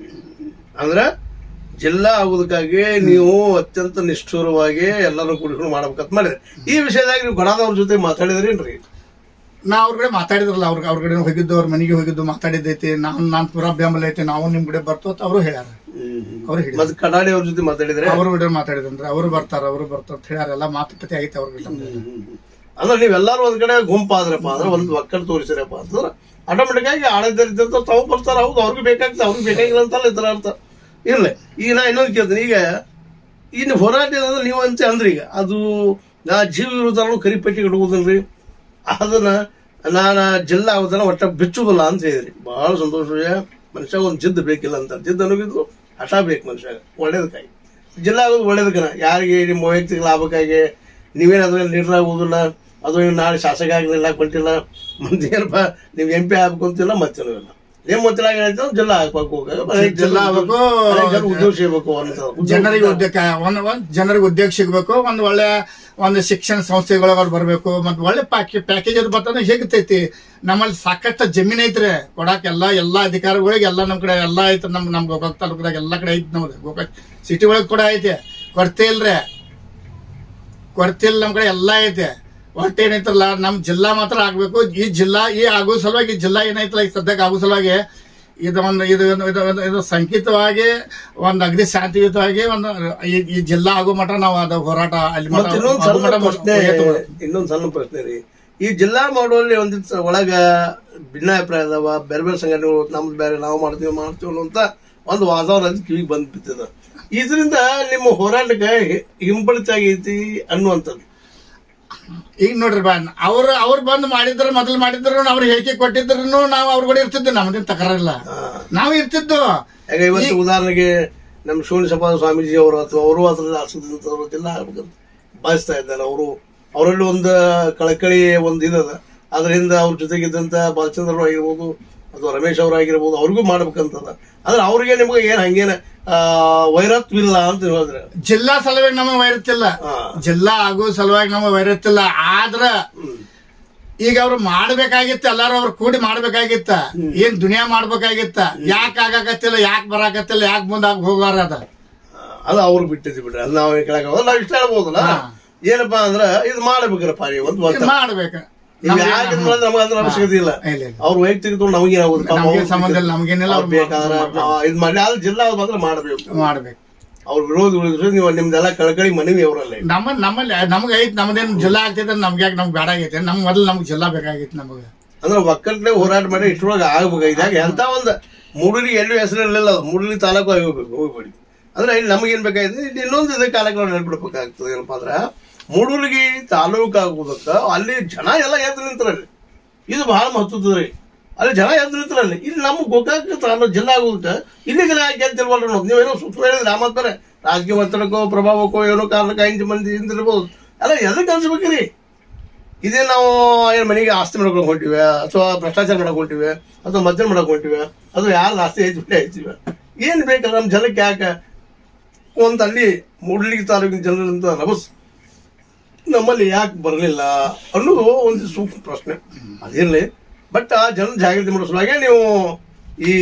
ಅಂದ್ರ ಜಿಲ್ಲಾ ಆಗುದಕ್ಕಾಗಿ ನೀವು ಅತ್ಯಂತ ನಿಷ್ಠುರವಾಗಿ ಎಲ್ಲರೂ ಕೂಡಿಕೊಂಡು ಮಾಡ್ಬೇಕಂತ ಮಾಡಿದ್ರಿ ಈ ವಿಷಯದಾಗ ನೀವು ಗಡಾದವ್ರ ಜೊತೆ ಮಾತಾಡಿದ್ರೇನ್ರಿ ನಾ ಅವ್ರ ಕಡೆ ಮಾತಾಡಿದ್ರಲ್ಲ ಅವ್ರ ಅವ್ರ ಕಡೆ ಹೋಗಿದ್ದು ಅವ್ರ ಮನೆಗೆ ಹೋಗಿದ್ದು ಮಾತಾಡಿದ್ದೈತಿ ನಾನ್ ನಾನ್ ಪೂರಾ ಬೆಂಬಲ ಐತಿ ನಾವು ನಿಮ್ ಕಡೆ ಬರ್ತು ಅಂತ ಅವರು ಹೇಳ್ಯಾರ ಅವ್ರು ಹೇಳಿ ಮತ್ ಕಡಾಡಿ ಅವ್ರ ಜೊತೆ ಮಾತಾಡಿದ್ರೆ ಅವ್ರ ಕಡೆ ಮಾತಾಡಿದಂದ್ರೆ ಅವರು ಬರ್ತಾರ ಅವರು ಬರ್ತಾರ ಅಂತ ಹೇಳ್ಯಾರ ಎಲ್ಲ ಮಾತುಕತೆ ಆಗೈತೆ ಅವ್ರ ಕಡೆ ಅಂದ್ರೆ ನೀವೆಲ್ಲಾರು ಒಂದ್ ಕಡೆ ಗುಂಪಾದ್ರಪ್ಪ ಅಂದ್ರೆ ಒಂದ್ ಒಕ್ಕಲ್ ತೋರಿಸಿರಪ್ಪ ಅಂತಂದ್ರೆ ಆಟೋಮೆಟಿಕ್ ಆಗಿ ಆಡಳಿತ ತಾವು ಬರ್ತಾರ ಹೌದು ಅವ್ರಿಗೆ ಬೇಕಾಗ್ತದೆ ಅವ್ರಿಗೆ ಬೇಕಾಗಿಲ್ಲ ಅಂತಲ್ಲ ಇತರ ಅರ್ಥ ಇರ್ಲಿ ಈಗ ನಾ ಇನ್ನೊಂದು ಕೇಳ್ತೀನಿ ಈಗ ಇನ್ನು ಹೋರಾಟ ಅಂದ್ರೆ ನೀವು ಅಂತ ಅಂದ್ರಿ ಈಗ ಅದು ನಾ ಜೀವ ವಿರುದ್ಧನೂ ಕರಿಪಟ್ಟಿ ಇಡುವುದಿಲ್ರಿ ಅದನ್ನ ನಾನು ಜಿಲ್ಲಾ ಆಗೋದನ್ನ ಒಟ್ಟ ಬಿಚ್ಚುದಿಲ್ಲ ಅಂತ ಹೇಳಿದ್ರಿ ಬಹಳ ಸಂತೋಷ ಮನುಷ್ಯ ಒಂದು ಜಿದ್ದು ಬೇಕಿಲ್ಲ ಅಂತ ಜಿದ್ದು ಅನ್ನೋಗಿದ್ರು ಹಠ ಬೇಕು ಮನುಷ್ಯ ಒಳ್ಳೇದಕ್ಕಾಗಿ ಜಿಲ್ಲಾ ಆಗೋದು ಒಳ್ಳೇದಕ್ಕನ ಯಾರಿಗೆ ನಿಮ್ಮ ವೈಯಕ್ತಿಕ ಲಾಭಕ್ಕಾಗಿ ನೀವೇನು ಅದ್ರಲ್ಲಿ ನೀಡಲಾಗುವುದಿಲ್ಲ ಅದು ನೀವು ನಾಳೆ ಶಾಸಕ ಆಗಲಿಲ್ಲ ಕೊಟ್ಟಿಲ್ಲ ಮತ್ತೆ ಏನಪ್ಪ ನೀವು ಎಂ ಪಿ ಆಗ್ಬೇಕು ಅಂತಿಲ್ಲ ಮತ್ತೇನೂ ಇಲ್ಲ ನಿಮ್ಮ ಗೊತ್ತಿಲ್ಲ ಏನಾಯ್ತು ಜಿಲ್ಲಾ ಆಗ್ಬೇಕು ಜಿಲ್ಲಾ ಆಗ್ಬೇಕು. ಉದ್ಯೋಗ ಸಿಗಬೇಕು ಅನ್ನೋದು ಜನರಿಗೆ ಉದ್ಯೋಗ ಒಂದ್ ಒಂದ್ ಜನರಿಗೆ ಉದ್ಯೋಗ ಸಿಗ್ಬೇಕು ಒಂದ್ ಒಳ್ಳೆ ಒಂದು ಶಿಕ್ಷಣ ಸಂಸ್ಥೆಗಳಿಗೆ ಅವ್ರು ಬರ್ಬೇಕು ಮತ್ತೆ ಒಳ್ಳೆ ಪ್ಯಾಕೇಜ್ ಪ್ಯಾಕೇಜ್ ಅದು ಬರ್ತದೆ ಹೇಗತೈತಿ ನಮ್ಮಲ್ಲಿ ಸಾಕಷ್ಟು ಜಮೀನ್ ಐತ್ರಿ ಕೊಡಾಕ ಎಲ್ಲ ಎಲ್ಲಾ ಅಧಿಕಾರಿಗಳಿಗೆ ಎಲ್ಲ ನಮ್ ಕಡೆ ಎಲ್ಲ ಐತ್ರಿ ನಮ್ ನಮ್ ಗೋಕಾಕ್ ತಾಲೂಕದಾಗ ಎಲ್ಲಾ ಕಡೆ ಐತಿ ನಮ್ದು ಗೋಕಾಕ್ ಸಿಟಿ ಒಳಗೆ ಕೂಡ ಐತೆ ಕೊರತೆ ಇಲ್ರಿ ಕೊರತೆ ಇಲ್ಲ ನಮ್ ಕಡೆ ಎಲ್ಲಾ ಐತೆ ಒಟ್ಟು ಏನೈತ್ರಲ್ಲ ನಮ್ ಜಿಲ್ಲಾ ಮಾತ್ರ ಆಗ್ಬೇಕು ಈ ಜಿಲ್ಲಾ ಈ ಆಗೋ ಸಲುವಾಗಿ ಈ ಜಿಲ್ಲಾ ಏನೈತಲ್ಲ ಈಗ ಸದ್ಯಕ್ಕೆ ಆಗೋ ಸಲುವಾಗಿ ಇದು ಒಂದು ಇದು ಇದು- ಇದು ಇದು- ಇದು ಸಂಕೇತವಾಗಿ ಒಂದು ಅಗದಿ ಶಾಂತಿಯುತವಾಗಿ ಒಂದು ಈ- ಈ ಜಿಲ್ಲಾ ಆಗೋ ಮಟ್ಟ ನಾವು ಅದು ಹೋರಾಟ ಅಲ್ಲಿ ಮಟ್ಟ ಮತ್ತೆ ಇನ್ನೊಂದು ಆಗೋ ಸಣ್ಣ ಮಟ್ಟ ಪ್ರಶ್ನೆ ಹೋರಾಟ ಇನ್ನೊಂದು ಸಣ್ಣ ಪ್ರಶ್ನೆ ರೀ ಈ ಜಿಲ್ಲಾ ಮಾಡುವಲ್ಲಿ ಒಂದಿತ್ತು ಒಳಗ ಭಿನ್ನಾಭಿಪ್ರಾಯ ಅದಾವ ಬೇರೆ ಬೇರೆ ಸಂಘಟನೆಗಳು ನಮ್ದು ಬೇರೆ ನಾವು ಮಾಡ್ತೀವಿ ಮಾಡ್ತೀವಿ ಅನ್ನುವಂತ ಒಂದು ವಾತಾವರಣ ಕಿವಿಗೆ ಬಂದ್ ಬಿತ್ತದ ಇದರಿಂದ ನಿಮ್ಮ ಹೋರಾಟಕ್ಕೆ ಹಿ- ಹಿಂಬಳಿತ ಆಗೈತಿ ಅನ್ನುವಂಥದ್ದು ಈಗ ನೋಡ್ರಿ ಬಾ ಅವ್ರು ಅವ್ರು ಬಂದು ಮಾಡಿದ್ರು ಮೊದಲು ಮಾಡಿದ್ರು ಅವ್ರು ಹೇಳಿಕೆ ಕೊಟ್ಟಿದ್ರು ನಾವು ಅವ್ರ ಕೂಡ ಇರ್ತಿದ್ವಿ ನಮ್ದೇನ್ ತಕರಾರಿಲ್ಲ ನಾವು ಇರ್ತಿದ್ದು ಯಾಕೆ ಇವತ್ತು ಉದಾಹರಣೆಗೆ ನಮ್ಮ ಶಿವನ ಸಭಾ ಸ್ವಾಮೀಜಿ ಅವರು ಅಥವಾ ಅವರು ಅದ್ರಲ್ಲಿ ಆಸಕ್ತಿವಂತವರು ಜಿಲ್ಲಾ ಆಗ್ಬೇಕಂತ ಬಯಸ್ತಾ ಇದ್ದಾರೆ ಅವರು ಅವರಲ್ಲಿ ಒಂದು ಕಳಕಳಿ ಒಂದು ಇದದ ಅದರಿಂದ ಅವ್ರ ಜೊತೆಗಿದ್ದಂತ ಬಾಲಚಂದ್ರ ಆಗಿರ್ಬೋದು ಅಥವಾ ರಮೇಶ್ ಅವರು ಆಗಿರ್ಬೋದು ಅವ್ರಿಗೂ ಮಾಡ್ಬೇಕಂತದ ಆದ್ರೆ ಅವ್ರಿಗೆ ನಿಮ್ಗೆ ಏನ್ ಹಂಗೇನ ಆ, ವೈರತ್ವಿಲ್ಲ ಅಂತ ಹೇಳಿದ್ರೆ ಜಿಲ್ಲಾ ಸಲುವಾಗಿ ನಮಗೆ ವೈರತ್ತಿಲ್ಲ ಹಾ. ಜಿಲ್ಲಾ ಆಗೋ ಸಲುವಾಗಿ ನಮಗೆ ವೈರತ್ತಿಲ್ಲ ಆದ್ರ ಈಗ ಅವ್ರು ಮಾಡ್ಬೇಕಾಗಿತ್ತ ಎಲ್ಲಾರು ಅವ್ರು ಕೂಡಿ ಮಾಡ್ಬೇಕಾಗಿತ್ತ ಏನ್ ದುನಿಯಾ ಮಾಡ್ಬೇಕಾಗಿತ್ತ ಯಾಕೆ ಆಗಾಕತ್ತಿಲ್ಲ ಯಾಕೆ ಬರಾಕತ್ತಿಲ್ಲ ಯಾಕೆ ಮುಂದಾಗ ಹೋಗಾರ ಅದ ಅದು ಅವ್ರಿಗೆ ಬಿಟ್ಟಿದ್ವಿ ಬಿಡ್ರಿ ಅದು ನಾವು ಕೇಳಕ್ ನಾವು ಇಷ್ಟ ಹೇಳ್ಬೋದಲ್ಲ ಏನಪ್ಪಾ ಅಂದ್ರ ಇದು ಮಾಡ್ಬೇಕ್ರಪ್ಪ ನೀವು ಅಂತ ಇದ್ ಒತ್ತಾಯ. ಮಾಡ್ಬೇಕ ನೀವು ಯಾಕೆ ಇದ್ ಮಾಡಿದ್ರೆ ನಮ್ಗೆ ಅದ್ರ ಅವಶ್ಯಕತೆ ಇಲ್ಲ ಇಲ್ಲ ಇಲ್ಲ ಅವ್ರ ವೈಯಕ್ತಿಕ ತಗೊಂಡು ನಮಗೇನಾಗುತ್ತೆ ಪಾಪ ನಮ್ಗೆ ಅವ್ರು ಸಂಬಂಧ ಇಲ್ಲ ನಮ್ಗೇನಿಲ್ಲ ಅವ್ರು ಅವ್ರು ಬೇಕಾದ್ರೆ ಇದು ಮಾಡಿ ಆದ್ರೆ ಜಿಲ್ಲಾ ಅವ್ರು ಮಾತ್ರ ಮಾಡಬೇಕು ಮಾಡ್ಬೇಕು ಅವ್ರ ವಿರೋಧ ಉಳಿದ್ರೆ ನೀವು ನಿಮ್ದೆಲ್ಲ ಕಳಕಳಿ ಮನವಿ ಅವರಲ್ಲೇ ನಮ್ಮ ನಮ್ಮಲ್ಲಿ ನಮ್ಗೆ ಐತ್ ನಮ್ದೇನ್ ಜಿಲ್ಲಾ ಆಗ್ತೈತೆ ನಮ್ಗೆ ಯಾಕೆ ನಮ್ಗೆ ಬೇಡ ಆಗೈತೆ ನಮ್ ಮೊದಲು ನಮ್ಗೆ ಜಿಲ್ಲಾ ಬೇಕಾಗಿತ್ತು ನಮಗೆ ಅಂದ್ರೆ ಒಕ್ಕಟ್ಟಲೆ ಹೋರಾಟ ಮಾಡಿ ಇಷ್ಟರೊಳಗೆ ಆಗ್ಬೇಕು ಇದಾಗ ಎಂತ ಒಂದು ಮೂಡಲಿ ಎಲ್ಲೂ ಹೆಸರು ಇರಲಿಲ್ಲ ಅದು ಮೂಡಲಿ ತಾಲೂಕು ಆಗಿ ಹೋಗ್ಬೇಕು ಹೋಗ್ಬೇಡಿ ಅಂದ್ರೆ ಇಲ್ಲಿ ನಮಗೇನ್ ಬೇಕಾಗಿದೆ ಇಲ್ಲಿ ಇನ್ನೊಂದು ಇದಕ್ಕೆ ಕಾಲಕ್ಕೆ ನಾವು ನೆನ್ಪಿಡ್ಬೇಕಾಗ್ತದೆ ಏನಪ್ಪಾ ಅಂದ್ರೆ ಮೂಡಲಿಗೆ ತಾಲೂಕು ಆಗುವುದಕ್ಕ ಅಲ್ಲಿ ಜನ ಎಲ್ಲ ಎದ್ದು ನಿಂತ್ರಲ್ಲಿ ಇದು ಬಹಳ ಮಹತ್ವದ ರೀ ಅಲ್ಲಿ ಜನ ಎದ್ದು ನಿಂತ್ರಲ್ಲಿ ಇಲ್ಲಿ ನಮ್ಮ ಗೋಕಾಕ ತಾಲೂಕು ಜಿಲ್ಲಾ ಆಗುದಕ್ಕ ಇಲ್ಲಿ ಜನ ಯಾಕೆ ಗೆದ್ದಿಲ್ವಲ್ಲ ಅನ್ನೋದು ನೀವೇನೋ ಸುತ್ತ ಹೇಳಿದ್ರೆ ಆಮತ್ತಾರೆ ರಾಜಕೀಯ ಒತ್ತಡಕ್ಕೋ ಪ್ರಭಾವಕ್ಕೋ ಏನೋ ಕಾರಣಕ್ಕೆ ಐದು ಮಂದಿ ಹಿಂದಿರ್ಬೋದು ಅಲ್ಲ ಎದಕ್ಕೆ ಅನ್ಸ್ಬೇಕ್ರಿ ಇದೇ ನಾವು ಏನ್ ಮನೆಗೆ ಆಸ್ತಿ ಮಾಡ್ಕೊಂಡು ಹೊಂಟಿವೆ ಅಥವಾ ಭ್ರಷ್ಟಾಚಾರ ಮಾಡಕ್ ಹೊಂಟಿವೆ ಅಥವಾ ಮದ್ಯ ಮಾಡಕ್ ಹೊಂಟಿವೆ ಅಥವಾ ಯಾರು ಆಸ್ತಿ ಐತಿ ಬಿಟ್ಟೆ ಐತಿವೆ ಏನ್ ಬೇಕಲ್ಲ ನಮ್ಮ ಜನಕ್ಕೆ ಯಾಕೆ ಒಂದ್ ಅಲ್ಲಿ ಮೂಡ್ಲಿಗೆ ತಾಲೂಕಿನ ಜನರಿಂದ ರಭಸ್ ನಮ್ಮಲ್ಲಿ ಯಾಕೆ ಬರಲಿಲ್ಲ ಅನ್ನೋದು ಒಂದು ಸೂಕ್ಷ್ಮ ಪ್ರಶ್ನೆ ಅದಿರಲಿ ಬಟ್ ಆ ಜನ ಜಾಗೃತಿ ಮಾಡೋ ಸಲುವಾಗಿ ನೀವು ಈ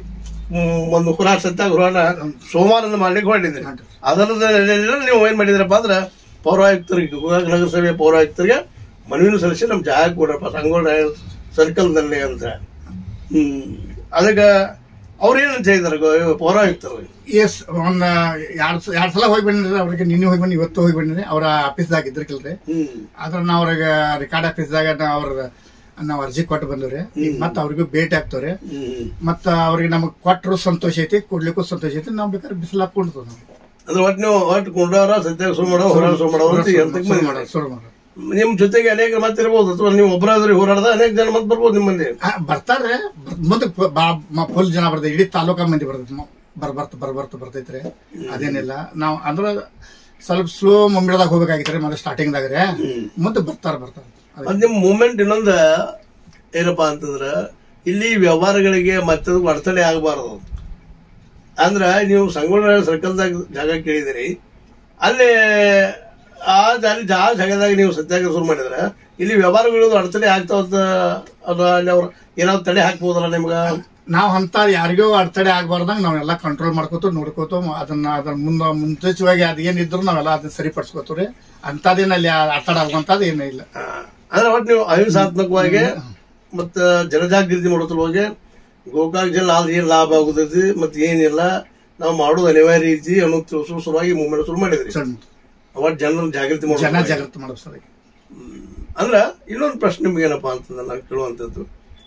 ಮ್, ಒಂದು ಹೋರಾಟ ಸತ್ಯಾಗ ಹೋರಾಟ ಸೋಮವಾರದಿಂದ ಮಾಡ್ಲಿಕ್ಕೆ ಹೊರಟಿದ್ರಿ ಅದರ ನೀವು ಏನ್ ಮಾಡಿದ್ರಪ್ಪ ಅಂದ್ರೆ ಪೌರಾಯುಕ್ತರಿಗೆ ಗೋಕಾಕ ನಗರಸಭೆ ಪೌರಾಯುಕ್ತರಿಗೆ ಮನವಿನೂ ಸಲ್ಲಿಸಿ ನಮ್ಮ ಜಾಗ ಕೊಡ್ರಪ್ಪ ಸಂಗೋಳ ಸರ್ಕಲ್ನಲ್ಲಿ ಅಂತ ಹ್ಮ್ ಅದಕ್ಕೆ ಅವ್ರು ಏನಂತ ಹೇಳಿದಾರೆ ಗೋ- ಪೌರಾಯುಕ್ತರು ಎಸ್ ಒಂದ್ ಎರಡ್ ಸ- ಎರಡ್ ಸಲ ಹೋಗಿ ಬಂದಿರಿ ಅವ್ರಿಗೆ ನಿನ್ನೆ ಹೋಗಿ ಬನ್ನಿ ಇವತ್ತು ಹೋಗಿ ಬಂದಿರಿ ಅವ್ರ ಆಫೀಸ್ದಾಗ ಇದ್ರಕಿಲ್ರಿ ಹ್ಮ್ ಆದ್ರ ನಾವ್ ಅವ್ರಿಗೆ ರೆಕಾರ್ಡ್ ಆಫೀಸ್ದಾಗ ನಾವ್ ಅವ್ರ ನಾವ್ ಅರ್ಜಿ ಕೊಟ್ಟು ಬಂದವ್ರಿ ಮತ್ತ ಅವ್ರಿಗೂ ಭೇಟಿ ಆಗ್ತವ್ರಿ ಹ್ಮ್ ಮತ್ತ ಅವ್ರಿಗೆ ನಮಗ್ ಕೊಟ್ಟರು ಸಂತೋಷ ಐತಿ ಕೊಡ್ಲಿಕ್ಕೂ ಸಂತೋಷ ಐತಿ ನಾವ್ ಬೇಕಾದ್ರೆ ಬಿಸಿಲು ಹಾಕೊಂಡು ನಾವು ಅಂದ್ರೆ ಒಟ್ಟು ನೀವು ಒಟ್ಟು ಕೊಂಡವರ ಸತ್ಯಾಗ ಸುಳ್ಳು ಮಾಡೋ ಹೋರಾಟ ಸುಳ್ಳು ಮಾಡೋ ಅಂತ ಎಂತಕ್ಕೆ ಶುರು ಮಂದಿ ಮಾಡೋದು ಶುರು ಮಾಡೋದು ನಿಮ್ ಜೊತೆಗೆ ಅನೇಕ ಮತ್ತೆ ಇರ್ಬೋದು ಅಥವಾ ನೀವು ಒಬ್ಬರಾದ್ರಿ ಹೋರಾಡದ ಅನೇಕ ಜನ ಮತ್ತೆ ಬರ್ಬೋದು ನಿಮ್ಮಲ್ಲಿ ಆ, ಬರ್ತಾರೆ ಮುಂದೆ ಫುಲ್ ಜನ ಬರ್ತದೆ ಇಡೀ ತಾಲೂಕಾ ಮಂದಿ ಬರ್ತೈತಿ ಮ- ಬರ್ ಬರ್ತ ಬರ್ ಬರ್ತ ಬರ್ತೈತ್ರಿ ಅದೇನಿಲ್ಲ ನಾವ್ ಅಂದ್ರ ಸ್ವಲ್ಪ ಸ್ಲೋ ಮುಂಬಿಡದಾಗ ಹೋಗ್ಬೇಕಾಗಿತ್ರಿ ಮೊದಲು ಸ್ಟಾರ್ಟಿಂಗ್ ರೀ ಮುಂದೆ ಬರ್ತಾರ ಬರ್ತಾರ ಅದೇ. ಅದ್ ನಿಮ್ ಮೂಮೆಂಟ್ ಇನ್ನೊಂದು ಏನಪ್ಪಾ ಅಂತಂದ್ರ ಇಲ್ಲಿ ವ್ಯವಹಾರಗಳಿಗೆ ಮತ್ತೆ ಅಡೆತಡೆ ಆಗಬಾರದು ಅಂದ್ರ ನೀವು ಸಂಗೊಳ್ಳ ಸರ್ಕಲ್ದಾಗ ಜಾಗ ಕೇಳಿದಿರಿ ಅಲ್ಲಿ ಆ ಅಲ್ಲಿ ಜಾ ಜಾಗದಾಗ ನೀವು ಸತ್ಯಾಗ್ರಹ ಶುರು ಮಾಡಿದ್ರ ಇಲ್ಲಿ ವ್ಯವಹಾರಗಳು ಅಡೆತಡೆ ಆಗ್ತಾವಂತ ಅದು ಅಲ್ಲಿ ಅವ್ರು ಏನಾದ್ರು ತಡೆ ಹಾಕ್ಬೋದಲ್ಲ ನಿಮ್ಗ ನಾವ್ ಅಂತ ಯಾರಿಗೂ ಅಡೆತಡೆ ಆಗ್ಬಾರ್ದಂಗ ನಾವೆಲ್ಲ ಕಂಟ್ರೋಲ್ ಮಾಡ್ಕೋತ ನೋಡ್ಕೋತ ಅದನ್ನ ಅದ್ರ ಮುಂದ ಮುಂಚೆವಾಗಿ ಅದೇನಿದ್ರು ನಾವೆಲ್ಲ ಅದನ್ನ ಸರಿಪಡಿಸ್ಕೋತೀವಿ ಅಂತದೇನ ಅಲ್ಲಿ ಅಡೆತಡೆ ಆಗುವಂತದ್ ಏನೂ ಇಲ್ಲ ಆ, ಅಂದ್ರೆ ಒಟ್ಟು ನೀವು ಅಹಿಂಸಾತ್ಮಕವಾಗಿ ಮತ್ತ ಜನಜಾಗೃತಿ ಮಾಡೋ ಸಲುವಾಗಿ ಗೋಕಾಕ್ ಜಿಲ್ಲೆ ಆದ್ರೆ ಏನ್ ಲಾಭ ಆಗುದೈತಿ ಮತ್ತೆ ಏನಿಲ್ಲ ನಾವು ಮಾಡೋದು ಅನಿವಾರ್ಯ ಐತಿ ಅನ್ನೋ ತಿಳಿಸೋ ಸಲುವಾಗಿ ಮೂವ್ಮೆಂಟ್ ಶುರು ಮಾಡಿದ್ರಿ ಸಣ್ಣ ಒಟ್ಟು ಜನರ ಜಾಗೃತಿ ಮಾಡೋ ಜನ ಸಲುವಾಗಿ. ಜಾಗೃತಿ ಮಾಡೋ ಸರಿ ಅಂದ್ರ ಇನ್ನೊಂದು ಪ್ರಶ್ನೆ ನಿಮ್ಗೆ ಏನಪ್ಪಾ ಅಂತಂದ್ರೆ ನಾನು ಕೇಳುವಂಥದ್ದು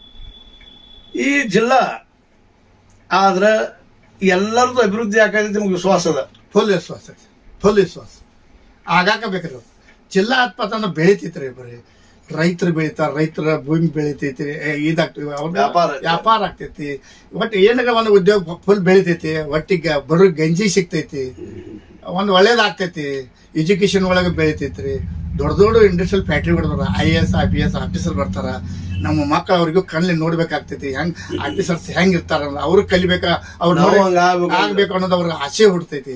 ಈ ಜಿಲ್ಲಾ ಆದ್ರ ಎಲ್ಲರದು ಅಭಿವೃದ್ಧಿ ಆಕೈತಿ ನಿಮ್ಗೆ ವಿಶ್ವಾಸ ಅದ ಫುಲ್ ವಿಶ್ವಾಸ ಐತಿ ಫುಲ್ ವಿಶ್ವಾಸ ಆಗಾಕ ಬೇಕ್ರಿ ಅದು. ಜಿಲ್ಲಾ ಉತ್ಪಾದನೆ ಬೆಳಿತೈತ್ರಿ ಬರೀ ರೈತರು ಬೆಳಿತಾರ ರೈತರ ಭೂಮಿ ಬೆಳಿತೈತಿ ಏ, ಇದಾಗ್ತೈತಿ ಅವ್ರ ವ್ಯಾಪಾರ ಆಗ್ತೈತಿ. ವ್ಯಾಪಾರ ಆಗ್ತೈತಿ ಒಟ್ಟು ಏನಾರ ಒಂದು ಉದ್ಯೋಗ ಫುಲ್ ಬೆಳಿತೈತಿ ಒಟ್ಟಿಗೆ ಬರೋ ಗಂಜಿ ಸಿಗ್ತೈತಿ ಒಂದು ಒಳ್ಳೇದಾಗ್ತೈತಿ ಎಜುಕೇಶನ್ ಒಳಗೆ ಬೆಳಿತೈತ್ರಿ ದೊಡ್ಡ ದೊಡ್ಡ ಇಂಡಸ್ಟ್ರಿಯಲ್ ಫ್ಯಾಕ್ಟ್ರಿ ಬರ್ತಾರ I S I P S officer ಬರ್ತಾರ ನಮ್ಮ ಮಕ್ಕಳು ಅವ್ರಿಗೂ ಕಣ್ಣಲ್ಲಿ ನೋಡ್ಬೇಕಾಗ್ತೈತಿ ಹೆಂಗ್ ಆಫೀಸರ್ಸ್ ಹೆಂಗ್ ಇರ್ತಾರ ಅವ್ರು ಕಲಿಬೇಕಾ ಅವ್ರು ನಾವು ನೋಡಿ- ಹಂಗ್ ಆಗ್ಬೇಕು. ಆಗ್ಬೇಕು ಅನ್ನೋದು ಅವ್ರ ಆಸೆ ಹುಡ್ತೈತಿ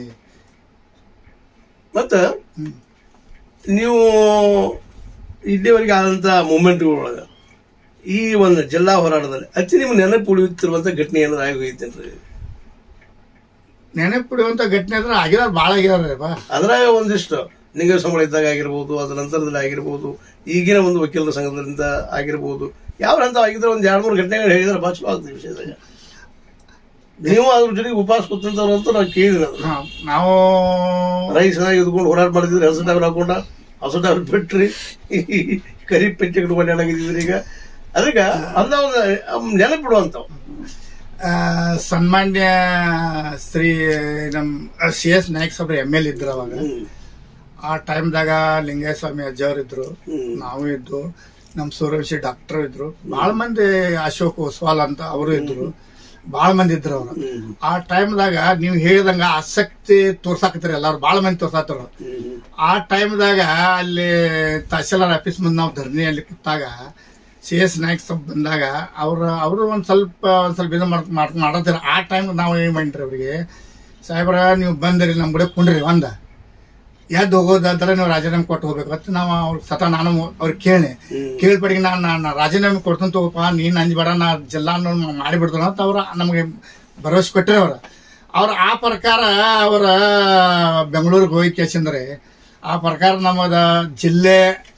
ಮತ್ತ ನೀವು ಇಲ್ಲಿವರೆಗೆ ಆದಂತ ಮೂಮೆಂಟ್ಗಳೊಳಗ ಈ ಒಂದು ಜಿಲ್ಲಾ ಹೋರಾಟದಲ್ಲಿ ಅತಿ ನಿಮ್ಮ ನೆನಪು ಉಳಿಯುತ್ತಿರುವಂತ ಘಟನೆ ಏನಾದ್ರು ಆಗೋಗೈತೇನ್ರಿ ನೆನಪಿಡುವಂತ ಘಟನೆ ಅಂದ್ರೆ ಆಗಿದಾರ ಬಾಳ ಆಗಿದಾರ ಬಾ ಅದ್ರಾಗ ಒಂದಿಷ್ಟು ನಿಂಗ ಸಂಬಳ ಇದ್ದಾಗ ಆಗಿರ್ಬೋದು ಅದ್ರ ನಂತರದಲ್ಲಿ ಆಗಿರ್ಬೋದು ಈಗಿನ ಒಂದು ವಕೀಲರ ಸಂಘದಿಂದ ಆಗಿರ್ಬೋದು ಯಾವ ಅಂತ ಆಗಿದ್ರೆ ಒಂದ್ ಎರಡ್ ಮೂರು ಘಟನೆಗಳು ಹೇಳಿದ್ರೆ ಭಾಳ ಚಲೋ ಆಗ್ತದೆ ವಿಷಯದಾಗ ನೀವು ಅದ್ರ ಜೊತೆಗೆ ಉಪವಾಸ ಕೂತಂತವ್ರು ಅಂತ ನಾವು ಕೇಳಿದ್ರೆ ಅದು ಹಾ, ನಾವು ರೈಸ್ ಇದ್ಕೊಂಡು ಹೋರಾಟ ಮಾಡಿದ್ರಿ ಹಸು ಡಾಬಲ್ ಹಾಕೊಂಡ ಹಸು ಡಾಬಲ್ ಬಿಟ್ರಿ ಕರಿ ಪೆಟ್ಟಿ ಹಿಡ್ಕೊಂಡು ಓಡಾಡಿದ್ರಿ ಈಗ ಅದಕ್ಕೆ ಅಂದ ಒಂದು ನೆನಪಿಡುವಂತವ್ ಆ, ಸನ್ಮಾನ್ಯ ಶ್ರೀ ನಮ್ ಸಿ ಎಸ್ ನಾಯಕ್ ಸಾಬ್ರ ಎಮ್ ಎಲ್ ಇದ್ರು ಅವಾಗ ಆ ಟೈಮ್ದಾಗ ಲಿಂಗಯ್ಯ ಸ್ವಾಮಿ ಅಜ್ಜವ್ರು ಇದ್ರು ಹ್ಮ್. ನಾವು ಇದ್ದು ನಮ್ ಸೂರ್ಯವಂಶಿ ಡಾಕ್ಟರ್ ಇದ್ರು ಬಹಳ ಮಂದಿ ಅಶೋಕ್ ಒಸ್ವಾಲ್ ಅಂತ ಅವರು ಇದ್ರು ಬಹಳ ಮಂದಿ ಇದ್ರು ಅವ್ರು ಆ ಟೈಮ್ದಾಗ ನೀವು ಹೇಳಿದಂಗ ಆಸಕ್ತಿ ತೋರ್ಸಾಕತ್ತೀರಿ ಎಲ್ಲಾರು ಬಹಳ ಮಂದಿ ತೋರ್ಸಾತಾರ ಆ ಟೈಮ್ದಾಗ ಅಲ್ಲಿ ತಹಸೀಲ್ದಾರ್ ಆಫೀಸ್ ಮುಂದೆ ನಾವು ಧರಣಿಯಲ್ಲಿ ಕೂತಾಗ ಸಿ ಎಸ್ ನಾಯಕ್ ಸಬ್ ಬಂದಾಗ ಅವ್ರ ಅವರು ಒಂದ್ ಸ್ವಲ್ಪ ಒಂದ್ ಸ್ವಲ್ಪ ಇದು ಮಾಡ್ ಮಾಡ್- ಮಾಡತ್ತಾರ ಆ ಟೈಮ್ ನಾವು ಏನ್ ಮಾಡಿರಿ ಅವ್ರಿಗೆ ಸಾಹೇಬ್ರ ನೀವು ಬಂದಿರಿ ನಮ್ ಕಡೆ ಕುಂಡ್ರಿ ಒಂದ ಎದ್ದು ಹೋಗೋದಂತಾರೆ ನೀವು ರಾಜೀನಾಮೆ ಕೊಟ್ಟು ಹೋಗ್ಬೇಕು ಅಂತ ನಾವು ಅವ್ರ ಸತ ನಾನು ಅವ್ರಿಗೆ ಕೇಳಿ ಕೇಳ್ಪಡಿಗೆ ನಾನು ನಾನು ರಾಜೀನಾಮೆ ಕೊಡ್ತಂತ ತಗೋಪ್ಪ ನೀನ್ ಅಂಜಬೇಡ ನಾ ಜಿಲ್ಲಾ ಮಾಡಿಬಿಡ್ತಾನ ಅಂತ ಅವ್ರ ನಮಗೆ ಭರವಸೆ ಕೊಟ್ಟರೆ ಅವ್ರ ಅವ್ರ ಆ ಪ್ರಕಾರ ಅವರ ಬೆಂಗಳೂರಿಗೆ ಹೋಗಿ ಕೇಸಂದ್ರೆ ಆ ಪ್ರಕಾರ ನಮ್ಮದ ಜಿಲ್ಲೆ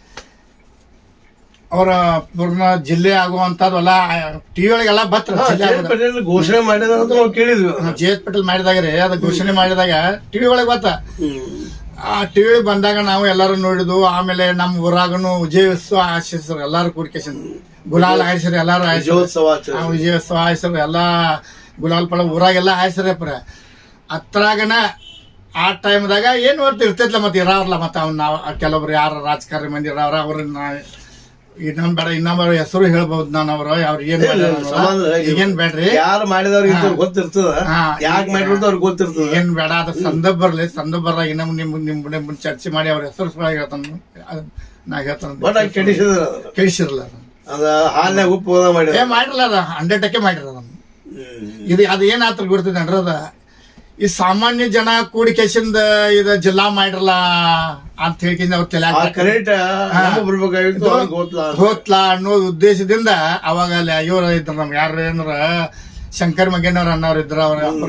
ಅವರ ಪೂರ್ಣ ಜಿಲ್ಲೆ ಆಗುವಂತದಲ್ಲ ಟಿವಿ ಒಳಗೆಲ್ಲ ಬತ್ರ ಜಿಲ್ಲೆ ಆಗೋದು. ಪಟೇಲ್ ಘೋಷಣೆ ಮಾಡಿದ ಅಂತ ನಾವು ಕೇಳಿದ್ವಿ ಜೆ ಎಸ್ ಪಟೇಲ್ ಮಾಡಿದಾಗ ರೀ ಅದು ಘೋಷಣೆ ಮಾಡಿದಾಗ ಟಿವಿ ಒಳಗೆ ಗೊತ್ತ ಆ ಟಿವಿ ಬಂದಾಗ ನಾವು ಎಲ್ಲರೂ ನೋಡಿದ್ವು ಆಮೇಲೆ ನಮ್ಮ ಊರಾಗನು ವಿಜಯೋತ್ಸವ ಆಶಿಸ್ರು ಎಲ್ಲಾರು ಕೂಡ್ಕೇಶನ್ ಗುಲಾಲ್ ಆಯ್ಸ್ರಿ ಎಲ್ಲಾರು ಆಯ್ಸ್ರು ವಿಜಯೋತ್ಸವ ಆಚರಣೆ. ಆ ವಿಜಯೋತ್ಸವ ಆಯ್ಸ್ರು ಎಲ್ಲಾ ಗುಲಾಲ್ ಪಳ ಊರಾಗೆಲ್ಲ ಆಯ್ಸ್ರಪ್ಪ ಅತ್ರಾಗನ ಆ ಟೈಮ್ದಾಗ ಏನ್ ಒಟ್ಟು ಇರ್ತೈತ್ಲ ಮತ್ತೆ ಇರಾವ್ರಲ್ಲ ಮತ್ತೆ ಅವ್ನ ನಾವು ಕೆಲವೊಬ್ರು ಯಾರ ರಾಜಕಾರಣಿ ಮಂದಿ ಇರಾವ್ರ ಅವ್ರನ್ನ ಇನ್ನೊಂದ್ ಬೇಡ ಇನ್ನೊಬ್ಬರ ಹೆಸರು ಹೇಳ್ಬಹುದು ನಾನು ಅವ್ರ ಅವ್ರ ಏನ್ ಸಮಾನ ಈಗೇನ್ ಬೇಡ್ರಿ ಯಾರು ಮಾಡಿದವ್ರಿಗೆ ಇಂಥವ್ರಿಗೆ ಗೊತ್ತಿರ್ತದ ಹಾ. ಯಾಕೆ ಮಾಡಿರೋದು ಅವ್ರಿಗೆ ಗೊತ್ತಿರ್ತದ ಏನ್ ಬೇಡ ಅದ ಸಂದರ್ಭ ಬರ್ಲಿ ಸಂದರ್ಭ ಬರ್ಲಾಗ ಇನ್ನೊಮ್ಮೆ ನಿಮ್ ನಿಮ್ ನಿಮ್ ಚರ್ಚೆ ಮಾಡಿ ಅವ್ರ ಹೆಸರು ಹೇಳ್ತಾನ ಅದ್ ನಾ ಹೇಳ್ತಾನ ಬಟ್ ಆಗಿ ಕೆಡಿಸಿದ್ರ ಅದನ್ನ. ಕೇಳಿಸಿರಲ್ಲ ಅದ ಹಾಲ್ನಾಗ ಉಪ್ಪು ಹೋದ ಮಾಡಿದ ಏ ಮಾಡಿರಲ್ಲ ಅದ ಹಂಡ್ರೆಡ್ ಟಕ್ಕೆ ಮಾಡಿರ ಇದು ಅದು ಏನಾತ್ರ ಗೊತ್ತಿದೆ ಅನ್ರ ಅದ ಈ ಸಾಮಾನ್ಯ ಜನ ಕೂಡಿ ಕೇಸಿಂದ ಇದು ಜಿಲ್ಲಾ ಮಾಡಿರಲ್ಲ ಅಂತ ಹೇಳ್ಕಿಂದ ಅವ್ರ ತಲೆ ಆ ಕರೆಕ್ಟ್ ನಮ್ಮ ಬರ್ಬೇಕಾಗಿತ್ತು ಅವ್ರಿಗೆ ಗೊತ್ತಿಲ್ಲ ಹೋತ್ಲಾ ಅನ್ನೋ ಉದ್ದೇಶದಿಂದ ಅವಾಗ ಅಲ್ಲಿ ಇವ್ರ ಇದ್ರ ನಮ್ಗೆ ಯಾರು ಏನಾರ ಶಂಕರ್ ಮಗೇನವ್ರ ಅನ್ನೋರು ಇದ್ರು ಅವ್ರ ಅವ್ರ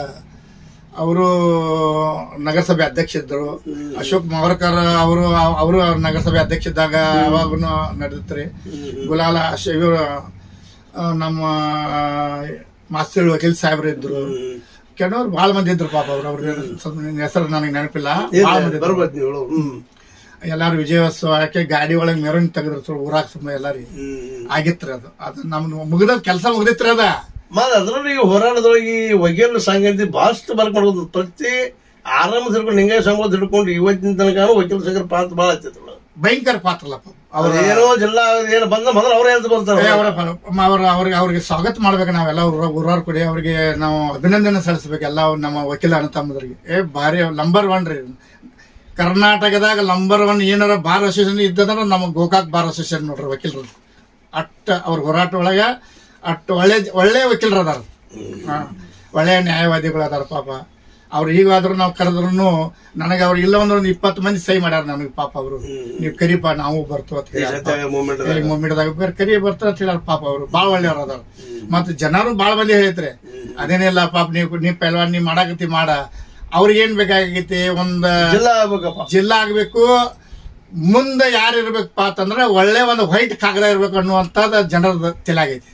ಅವರು ನಗರಸಭೆ ಅಧ್ಯಕ್ಷ ಇದ್ರು ಅಶೋಕ್ ಮಾವರ್ಕರ್ ಅವರು ಅವರು ನಗರಸಭೆ ಅಧ್ಯಕ್ಷ ಇದ್ದಾಗ ಅವಾಗೂ ನಡೆದಿತ್ರಿ ಗುಲಾಲ ಅಶ ಇವರು ನಮ್ಮ ಮಾಸ್ತರ್ ವಕೀಲ್ ಸಾಹೇಬ್ರು ಇದ್ರು ಕೆಲವರು ಬಹಳ ಮಂದಿ ಇದ್ರು ಪಾಪ ಅವ್ರು ಅವ್ರ ಹೆಸರು ನನಗೆ ನೆನಪಿಲ್ಲ ಬಹಳ ಮಂದಿ ಇದ್ರು. ಬರ್ಬೋದು ನೀವು ಹೇಳು. ಹ್ಮ್ ಎಲ್ಲಾರು ವಿಜಯೋತ್ಸವ ಯಾಕೆ ಗಾಡಿ ಒಳಗೆ ಮೆರವಣಿಗೆ ತೆಗೆದ್ರು ಸ್ವಲ್ಪ ಊರಾಗ ಸುಮ್ಮನೆ ಎಲ್ಲಾರಿ ಹ್ಮ್ ಆಗಿತ್ರಿ ಅದು ಅದು ನಮ್ ಮುಗ್ದ ಕೆಲಸ ಮುಗ್ದಿತ್ರಿ ಅದ ಮತ್ತ ಅದ್ರಲ್ಲಿ ಈಗ ಹೋರಾಟದೊಳಗೆ ಈ ವಕೀಲರ ಸಂಘ ಅಂತ ಬಹಳಷ್ಟು ಬರ್ಕ್ ಮಾಡೋದು ಪ್ರತಿ ಆರಂಭ ಹಿಡ್ಕೊಂಡು ನಿಂಗೆ ಸಂಘ ಹಿಡ್ಕೊಂಡು ಇವತ್ತಿನ ತನಕ ವಕೀಲ ಸಂಘದ ಪಾತ್ರ ಭಾಳ ಆಗ್ತೈತಿ ಭಯಂಕರ ಪಾತ್ರಲ್ಲಪ್ಪ ಅವ್ರ ಏನೋ ಜಿಲ್ಲಾ ಏನೋ ಬಂದ ಮೊದಲು ಅವ್ರೇ ಹೇಳ್ತಾ ಬರ್ತಾರೆ ಅವರ ಅವ್ರ ಅವ್ರಿಗೆ ಅವ್ರಿಗೆ ಸ್ವಾಗತ ಮಾಡ್ಬೇಕು ನಾವೆಲ್ಲ ಊರವ್ರ ಕೂಡಿ ಅವ್ರಿಗೆ ನಾವು ಅಭಿನಂದನೆ ಸಲ್ಲಿಸ್ಬೇಕು ಎಲ್ಲ ನಮ್ಮ ವಕೀಲ ಅಣ್ಣ ತಮ್ಮದರಿಗೆ ಏ ಭಾರಿ ನಂಬರ್ ಒನ್ ರೀ ಕರ್ನಾಟಕದಾಗ ನಂಬರ್ ಒನ್ ಏನಾರ ಬಾರ್ ಅಸೋಸಿಯೇಷನ್ ಇದ್ದದ್ರ ನಮ್ಮ ಗೋಕಾಕ್ ಬಾರ್ ಅಸೋಸಿಯೇಷನ್ ನೋಡ್ರಿ ವಕೀಲರು ಅಟ್ಟ ಅವ್ರ ಹೋರಾಟ ಒಳಗ ಅಟ್ಟು ಒಳ್ಳೆ ಒಳ್ಳೆ ವಕೀಲರು ಅದಾರ ಹಾ. ಒಳ್ಳೆ ನ್ಯಾಯವಾದಿಗಳು ಅದಾರ ಪಾಪ ಅವ್ರು ಈಗಾದ್ರೂ ನಾವು ಕರೆದ್ರು ನನಗೆ ಅವ್ರು ಇಲ್ಲ ಅಂದ್ರೆ ಒಂದು ಇಪ್ಪತ್ತು ಮಂದಿ ಸಹಿ ಮಾಡ್ಯಾರ ನನಗೆ ಪಾಪ ಅವರು ನೀವು ಕರಿಪ ನಾವು ಬರ್ತೀವಿ ಅಂತ ಹೇಳಿ ಮೂಮೆಂಟ್ ಮುಮ್ಮಿಡದಾಗ ಬೇರೆ ಕರಿ ಬರ್ತಾರ ಅಂತ ಹೇಳಾರ ಪಾಪ ಅವರು ಬಾಳ ಒಳ್ಳೆಯವ್ರ ಅದಾರ ಮತ್ತ ಜನರು ಬಾಳ ಮಂದಿ ಹೇಳಿತ್ರಿ ಅದೇನಿಲ್ಲ ಪಾಪ ನೀವು ನೀವ್ ಪೈಲ್ವಾನ್ ನೀವ್ ಮಾಡಾಕತಿ ಮಾಡ ಅವ್ರಿಗೆ ಏನ್ ಬೇಕಾಗೈತಿ ಒಂದ್ ಜಿಲ್ಲಾ ಆಗ್ಬೇಕಪ್ಪ ಜಿಲ್ಲಾ ಆಗ್ಬೇಕು ಮುಂದೆ ಯಾರು ಇರ್ಬೇಕಪ್ಪ ಅಂತಂದ್ರೆ ಒಳ್ಳೆ ಒಂದು ವೈಟ್ ಕಾಗದ ಇರ್ಬೇಕು ಅನ್ನುವಂಥದ್ದು ಜನರ ತಲೆಯಾಗೈತಿ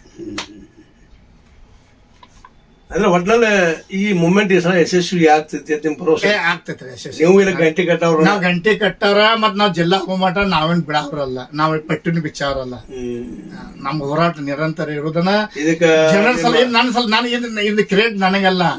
ಅಂದ್ರೆ ಒಟ್ನಲ್ಲಿ ಈ ಮೂಮೆಂಟ್ ಈ ಸಲ ಯಶಸ್ವಿ ಆಗ್ತೈತಿ ಅಂತ ನಿಮ್ ಭರವಸೆ ಏ, ಆಗ್ತೈತ್ರಿ ಯಶಸ್ವಿ. ನೀವು ಇಲ್ಲ ಗಂಟೆ ಕಟ್ಟವ್ರ ನಾವ್ ಗಂಟೆ ಕಟ್ಟವ್ರ ಮತ್ ನಾವ್ ಜಿಲ್ಲಾ ಹೋಗಮಟ ನಾವೇನ್ ಬಿಡಾವ್ರಲ್ಲ ನಾವ್ ಪಟ್ಟಿನ ಬಿಚ್ಚಾವ್ರಲ್ಲ ನಮ್ ಹೋರಾಟ ನಿರಂತರ ಇರುದನ್ನ ಇದಕ್ಕ ಜನರ ಸಲ ಇದು ನನ್ನ ಸಲ ನಾನು ಇದು ಇದು ಕ್ರೆಡಿಟ್ ನನಗಲ್ಲ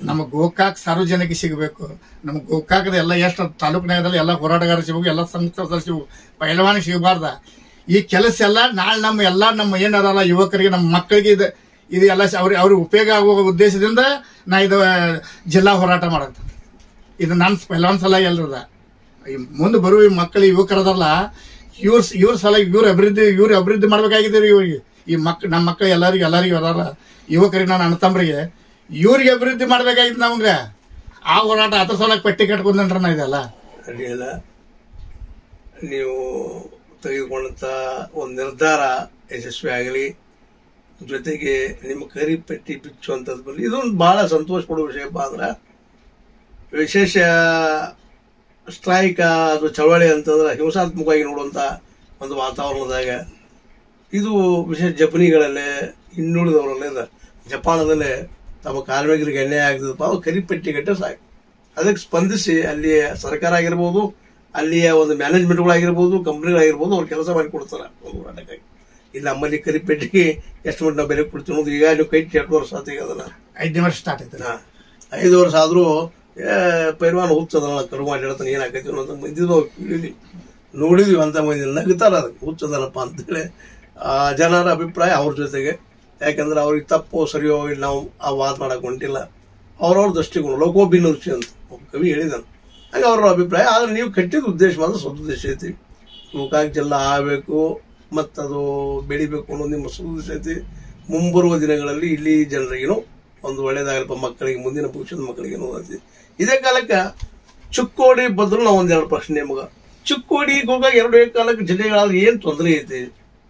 ನಮ್ಮ ಗೋಕಾಕ್ ಸಾರ್ವಜನಿಕ ಸಿಗಬೇಕು ನಮ್ಮ ಗೋಕಾಕದ ಎಲ್ಲ ಎಷ್ಟು ತಾಲೂಕಿನಾಗದಲ್ಲಿ ಎಲ್ಲ ಹೋರಾಟಗಾರ ಸಿಗಬೇಕು ಎಲ್ಲ ಸಂಸ್ಥೆ ಸಿಗಬೇಕು ಪೈಲವಾನಿಗೆ ಸಿಗಬಾರ್ದ ಈ ಕೆಲಸ ಎಲ್ಲ ನಾಳೆ ನಮ್ಮ ಎಲ್ಲ ನಮ್ಮ ಏನದಲ್ಲ ಯುವಕರಿಗೆ ನಮ್ಮ ಮಕ್ಕಳಿಗೆ ಇದು ಇದು ಎಲ್ಲ ಸ- ಅವ್ರಿಗೆ ಅವ್ರಿಗೆ ಉಪಯೋಗ ಆಗುವ ಉದ್ದೇಶದಿಂದ ನಾ ಇದು ಜಿಲ್ಲಾ ಹೋರಾಟ ಮಾಡತ್ತೆ ಇದು ನನ್ನ ಪೈಲವಾನ್ ಸಲ ಎಲ್ರದ ಈ ಮುಂದೆ ಬರುವ ಈ ಮಕ್ಕಳು ಯುವಕರದಲ್ಲ ಇವ್ರ ಇವ್ರ ಸಲ ಇವ್ರ ಅಭಿವೃದ್ಧಿ ಇವ್ರ ಅಭಿವೃದ್ಧಿ ಮಾಡ್ಬೇಕಾಗಿದೆ ರೀ ಇವ್ರಿಗೆ ಈ ಮಕ್ ನಮ್ಮ ಮಕ್ಕಳು ಎಲ್ಲರಿಗೂ ಎಲ್ಲರಿಗೂ ಅದಾರ ಯುವಕರಿಗೆ ನಾನು ಅಣ್ಣತಮ್ಮರಿಗೆ ಇವ್ರಿಗೆ ಅಭಿವೃದ್ಧಿ ಮಾಡ್ಬೇಕಾಗಿತ್ತು ನಮ್ಗೆ ಆ ಹೋರಾಟ ಅದ್ರ ಸಲ ಪಟ್ಟಿ ಕಟ್ಕೊಂಡ್ರ ನಾ ಇದೆಲ್ಲ ಅಡ್ಡಿಲ್ಲ ನೀವು ತೆಗೆದುಕೊಂಡಂತ ಒಂದು ನಿರ್ಧಾರ ಯಶಸ್ವಿ ಆಗಲಿ ಜೊತೆಗೆ ನಿಮ್ಮ ಕರಿ ಪಟ್ಟಿ ಬಿಚ್ಚುವಂಥದ್ದು ಬರಲಿ ಇದೊಂದು ಬಹಳ ಸಂತೋಷ ಪಡುವ ವಿಷಯಪ್ಪ ಅಂದ್ರೆ ವಿಶೇಷ ಸ್ಟ್ರೈಕ್ ಅದು ಚಳವಳಿ ಅಂತಂದ್ರೆ ಹಿಂಸಾತ್ಮಕವಾಗಿ ನೋಡುವಂಥ ಒಂದು ವಾತಾವರಣದಾಗ ಇದು ವಿಶೇಷ ಜಪನಿಗಳಲ್ಲೇ ಇನ್ನುಳಿದವರಲ್ಲೇ ಇದೆ. ಜಪಾನದಲ್ಲೇ ತಮ್ಮ ಕಾರ್ಮಿಕರಿಗೆ ಅನ್ಯಾಯ ಆಗ್ತದಪ್ಪ ಅವ್ರು ಕರಿಪಟ್ಟಿ ಗಟ್ಟೆ ಸಾಕು ಅದಕ್ಕೆ ಸ್ಪಂದಿಸಿ ಅಲ್ಲಿಯ ಸರ್ಕಾರ ಆಗಿರ್ಬೋದು ಅಲ್ಲಿಯ ಒಂದು ಮ್ಯಾನೇಜ್ಮೆಂಟ್ಗಳಾಗಿರ್ಬೋದು ಕಂಪ್ನಿಗಳಾಗಿರ್ಬೋದು ಅವ್ರು ಕೆಲಸ ಮಾಡಿ ಕೊಡ್ತಾರೆ ಒಂದು ಹೋರಾಟಕ್ಕಾಗಿ ಇಲ್ಲಿ ನಮ್ಮಲ್ಲಿ ಕರಿಪೆಟ್ಟಿಗೆ ಎಷ್ಟು ಮಟ್ಟ ನಾವು ಬೆಲೆ ಕೊಡ್ತೀವಿ ಅನ್ನೋದು ಈಗ ನೀವು ಕೈ ಎರಡು ವರ್ಷ ಆತ ಈಗ ಅದನ್ನ ಐದನೇ ವರ್ಷ ಸ್ಟಾರ್ಟ್ ಆಯ್ತು ಹಾ. ಐದು ವರ್ಷ ಆದ್ರೂ ಏ, ಪೈಲ್ವಾನ್ ಹುಚ್ಚದಲ್ಲ ಕರು ಮಾಡಿ ಹೇಳ್ತಾನೆ ಏನಾಕೈತಿ ಅನ್ನೋದು ಮಂದಿದು ಇಳಿದ್ವಿ ನೋಡಿದ್ವಿ ಅಂತ ಮಂದಿ ನಗ್ತಾರ ಅದಕ್ಕೆ ಹುಚ್ಚದನಪ್ಪ ಅಂತೇಳಿ ಆ ಜನರ ಅಭಿಪ್ರಾಯ ಅವ್ರ ಜೊತೆಗೆ ಯಾಕಂದ್ರೆ ಅವ್ರಿಗೆ ತಪ್ಪು ಸರಿಯೋ ಇಲ್ಲ ನಾವು ಆ ವಾದ ಮಾಡಕ್ ಹೊಂಟಿಲ್ಲ ಅವ್ರವ್ರ ದೃಷ್ಟಿಕೋನ ಲೋಕೋಭಿನ್ನ ರುಚಿ ಅಂತ ಒಬ್ಬ ಕವಿ ಹೇಳಿದಾನೆ ಹಾಗೆ ಅವ್ರ ಅಭಿಪ್ರಾಯ ಆದ್ರೆ ನೀವು ಕಟ್ಟಿದ ಉದ್ದೇಶ ಮಾತ್ರ ಸದುದ್ದೇಶ ಐತಿ ಗೋಕಾಕ್ ಜಿಲ್ಲಾ ಆಗಬೇಕು ಮತ್ತದು ಬೆಳಿಬೇಕು ಅನ್ನೋದು ನಿಮ್ಮ ಸದುದ್ದೇಶ ಐತಿ ಮುಂಬರುವ ದಿನಗಳಲ್ಲಿ ಇಲ್ಲಿ ಜನರಿಗೇನು ಒಂದು ಒಳ್ಳೇದಾಗಲ್ಪ ಮಕ್ಕಳಿಗೆ ಮುಂದಿನ ಭವಿಷ್ಯದ ಮಕ್ಕಳಿಗೆ ಅನ್ನೋದೈತಿ ಇದೇ ಕಾಲಕ್ಕೆ ಚಿಕ್ಕೋಡಿ ಬದಲು ನಾವು ಒಂದೆರಡು ಪ್ರಶ್ನೆ ನಿಮಗ ಚಿಕ್ಕೋಡಿ ಗೋಕಾಕ್ ಎರಡು ಕಾಲಕ್ಕೆ ಜಿಲ್ಲೆಗಳಾದ್ರೆ ಏನ್ ತೊಂದರೆ ಐತಿ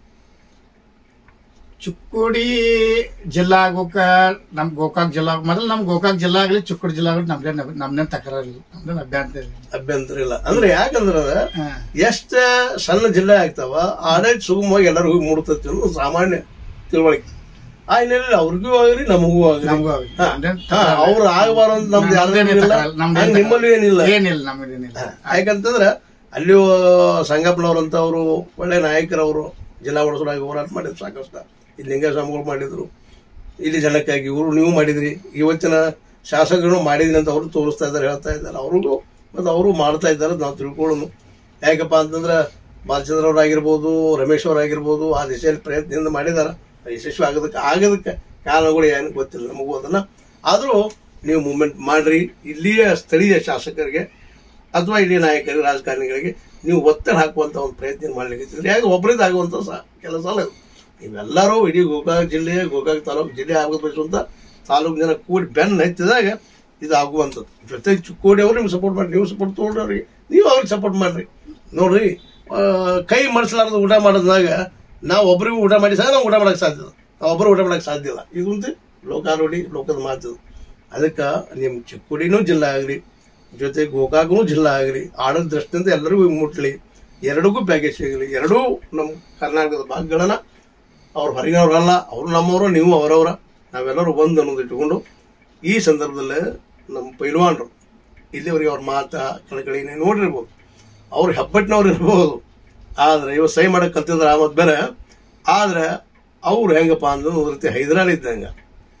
ಚಿಕ್ಕೋಡಿ ಜಿಲ್ಲಾ ಗೋಕಾಕ್ ನಮ್ ಗೋಕಾಕ್ ಜಿಲ್ಲಾ ಮೊದಲು ನಮ್ ಗೋಕಾಕ್ ಜಿಲ್ಲಾ ಆಗಲಿ ಚಿಕ್ಕೋಡಿ ಜಿಲ್ಲಾ ಆಗಲಿ ನಮ್ದೇ ನಮ್ದೇನ್ ತಕರಾರು ಇಲ್ಲ ನಮ್ದೇನ್ ಅಭ್ಯಂತರ ಇಲ್ಲ ಅಭ್ಯಂತರ ಇಲ್ಲ ಅಂದ್ರೆ ಯಾಕಂದ್ರೆ ಅದ ಹಾ. ಎಷ್ಟ ಸಣ್ಣ ಜಿಲ್ಲೆ ಆಗ್ತಾವ ಆಡಳಿತ ಸುಗಮವಾಗಿ ಎಲ್ಲರಿಗೂ ಹೋಗಿ ಮೂಡ್ತೈತಿ ಅನ್ನೋದು ಸಾಮಾನ್ಯ ತಿಳುವಳಿಕೆ ಆ ಹಿನ್ನೆಲೆಯಲ್ಲಿ ಅವ್ರಿಗೂ ಆಗಲಿ ನಮಗೂ ಆಗಲಿ ನಮಗೂ ಆಗಲಿ. ನಮ್ದೇನ್ ಅವ್ರು ಆಗಬಾರ ಅಂತ ನಮ್ದು ನಮ್ದೇನ್ ಯಾವ್ದೇನಿಲ್ಲ ತಕರಾರು- ನಮ್ದೇನ್ ಹಂಗ್ ನಿಮ್ಮಲ್ಲೂ ಏನಿಲ್ಲ ಏನಿಲ್ಲ ನಮ್ದೇನಿಲ್ಲ ಯಾಕಂತಂದ್ರೆ ಅಲ್ಲಿ ಸಂಗಪ್ಪನವ್ರಂತವ್ರು ಒಳ್ಳೆ ನಾಯಕರವರು ಜಿಲ್ಲಾ ಒಳಸರಾಗಿ ಹೋರಾಟ ಮಾಡಿದ್ರು ಸಾಕಷ್ಟು ಇಲ್ಲಿ ಲಿಂಗಸ್ವಾಮಿಗಳು ಮಾಡಿದ್ರು ಇಲ್ಲಿ ಜನಕ್ಕಾಗಿ ಇವರು ನೀವು ಮಾಡಿದ್ರಿ ಇವತ್ತಿನ ಶಾಸಕರು ಮಾಡಿದ್ರಿ ಅಂತ ಅವರು ತೋರಿಸ್ತಾ ಇದ್ದಾರೆ ಹೇಳ್ತಾ ಇದ್ದಾರೆ ಅವ್ರಿಗೂ ಮತ್ತು ಅವರು ಮಾಡ್ತಾ ಇದ್ದಾರೆ ನಾವು ತಿಳ್ಕೊಳ್ಳೋನು ಯಾಕಪ್ಪ ಅಂತಂದ್ರೆ ಬಾಲಚಂದ್ರ ಅವರಾಗಿರ್ಬೋದು ರಮೇಶ್ ಅವರಾಗಿರ್ಬೋದು ಆ ದಿಶೆಯಲ್ಲಿ ಪ್ರಯತ್ನದಿಂದ ಮಾಡಿದಾರೆ ಯಶಸ್ವಿ ಆಗೋದಕ್ಕೆ ಆಗೋದಕ್ಕೆ ಕಾರಣಗಳು ಏನು ಗೊತ್ತಿಲ್ಲ ನಮಗೂ ಅದನ್ನ ಆದರೂ ನೀವು ಮೂವ್ಮೆಂಟ್ ಮಾಡ್ರಿ ಇಲ್ಲಿಯ ಸ್ಥಳೀಯ ಶಾಸಕರಿಗೆ ಅಥವಾ ಇಡೀ ನಾಯಕರಿಗೆ ರಾಜಕಾರಣಿಗಳಿಗೆ ನೀವು ಒತ್ತಡ ಹಾಕುವಂತ ಒಂದು ಪ್ರಯತ್ನ ಮಾಡ್ಲಿಕ್ಕೆ ಯಾಕೆ ಒಬ್ಬರಿಂದ ಆಗುವಂತ ಸಹ ಕೆಲಸ ಅಲ್ಲ ಇದು. ನೀವೆಲ್ಲರೂ ಇಡೀ ಗೋಕಾಕ್ ಜಿಲ್ಲೆ ಗೋಕಾಕ್ ತಾಲೂಕು ಜಿಲ್ಲೆ ಆಗಬೇಕಂತ ತಾಲೂಕು ಜನ ಕೂಡಿ ಬೆನ್ನ ಹತ್ತಿದಾಗ ಇದು ಆಗುವಂಥದ್ದು ಜೊತೆಗೆ ಚಿಕ್ಕೋಡಿ ಅವ್ರು ನಿಮ್ಗೆ ಸಪೋರ್ಟ್ ಮಾಡಿ ನೀವು ಸಪೋರ್ಟ್ ತೊಗೊಂಡ್ರಿ ಅವ್ರಿಗೆ ನೀವು ಅವ್ರಿಗೆ ಸಪೋರ್ಟ್ ಮಾಡ್ರಿ ನೋಡ್ರಿ ಆ, ಕೈ ಮಡಿಸಲಾರ್ದ ಊಟ ಮಾಡೋದಾಗ ನಾವು ಒಬ್ಬರಿಗೂ ಊಟ ಮಾಡಿ ಸಹ ನಾವು ಊಟ ಮಾಡಕ್ಕೆ ಸಾಧ್ಯ ಇಲ್ಲ ನಾವು ಒಬ್ಬರು ಊಟ ಮಾಡಕ್ಕೆ ಸಾಧ್ಯ ಇಲ್ಲ ಇದು ಒಂದು ಲೋಕಾರೂಢಿ ಲೋಕದ ಮಾತು ಅದಕ್ಕೆ ನಿಮ್ಮ ಚಿಕ್ಕೋಡಿನೂ ಜಿಲ್ಲಾ ಆಗಲಿ ಜೊತೆ ಗೋಕಾಕ್ನೂ ಜಿಲ್ಲಾ ಆಗಲಿ ಆಡಳಿತ ದೃಷ್ಟಿಯಿಂದ ಎಲ್ಲರಿಗೂ ಮುಟ್ಲಿ ಎರಡಕ್ಕೂ ಪ್ಯಾಕೇಜ್ ಸಿಗಲಿ ಎರಡೂ ನಮ್ಮ ಕರ್ನಾಟಕದ ಭಾಗಗಳನ್ನ ಅವ್ರು ಹೊರಗಿನವ್ರಲ್ಲ ಅವರು ನಮ್ಮವರು ನೀವು ಅವರವರ ನಾವೆಲ್ಲರೂ ಒಂದು ಅನ್ನೋದು ಇಟ್ಟುಕೊಂಡು ಈ ಸಂದರ್ಭದಲ್ಲಿ ನಮ್ಮ ಪೈಲ್ವಾನ್ರು ಇಲ್ಲಿವರೆಗೆ ಅವ್ರ ಮಾತ ಕಳಕಳಿ ನೀವು ನೋಡಿರ್ಬೋದು ಅವ್ರು ಹೆಬ್ಬಟ್ಟಿನವ್ರು ಇರ್ಬೋದು ಆದ್ರೆ ಇವ ಸಹಿ ಮಾಡಕ್ ಕಲ್ತಿದ್ರ ಆಮದ್ ಬೇರೆ ಆದ್ರೆ ಅವ್ರು ಹೆಂಗಪ್ಪ ಅಂದ್ರೆ ಒಂದು ರೀತಿ ಹೈದರಾಲಿ ಇದ್ದಂಗ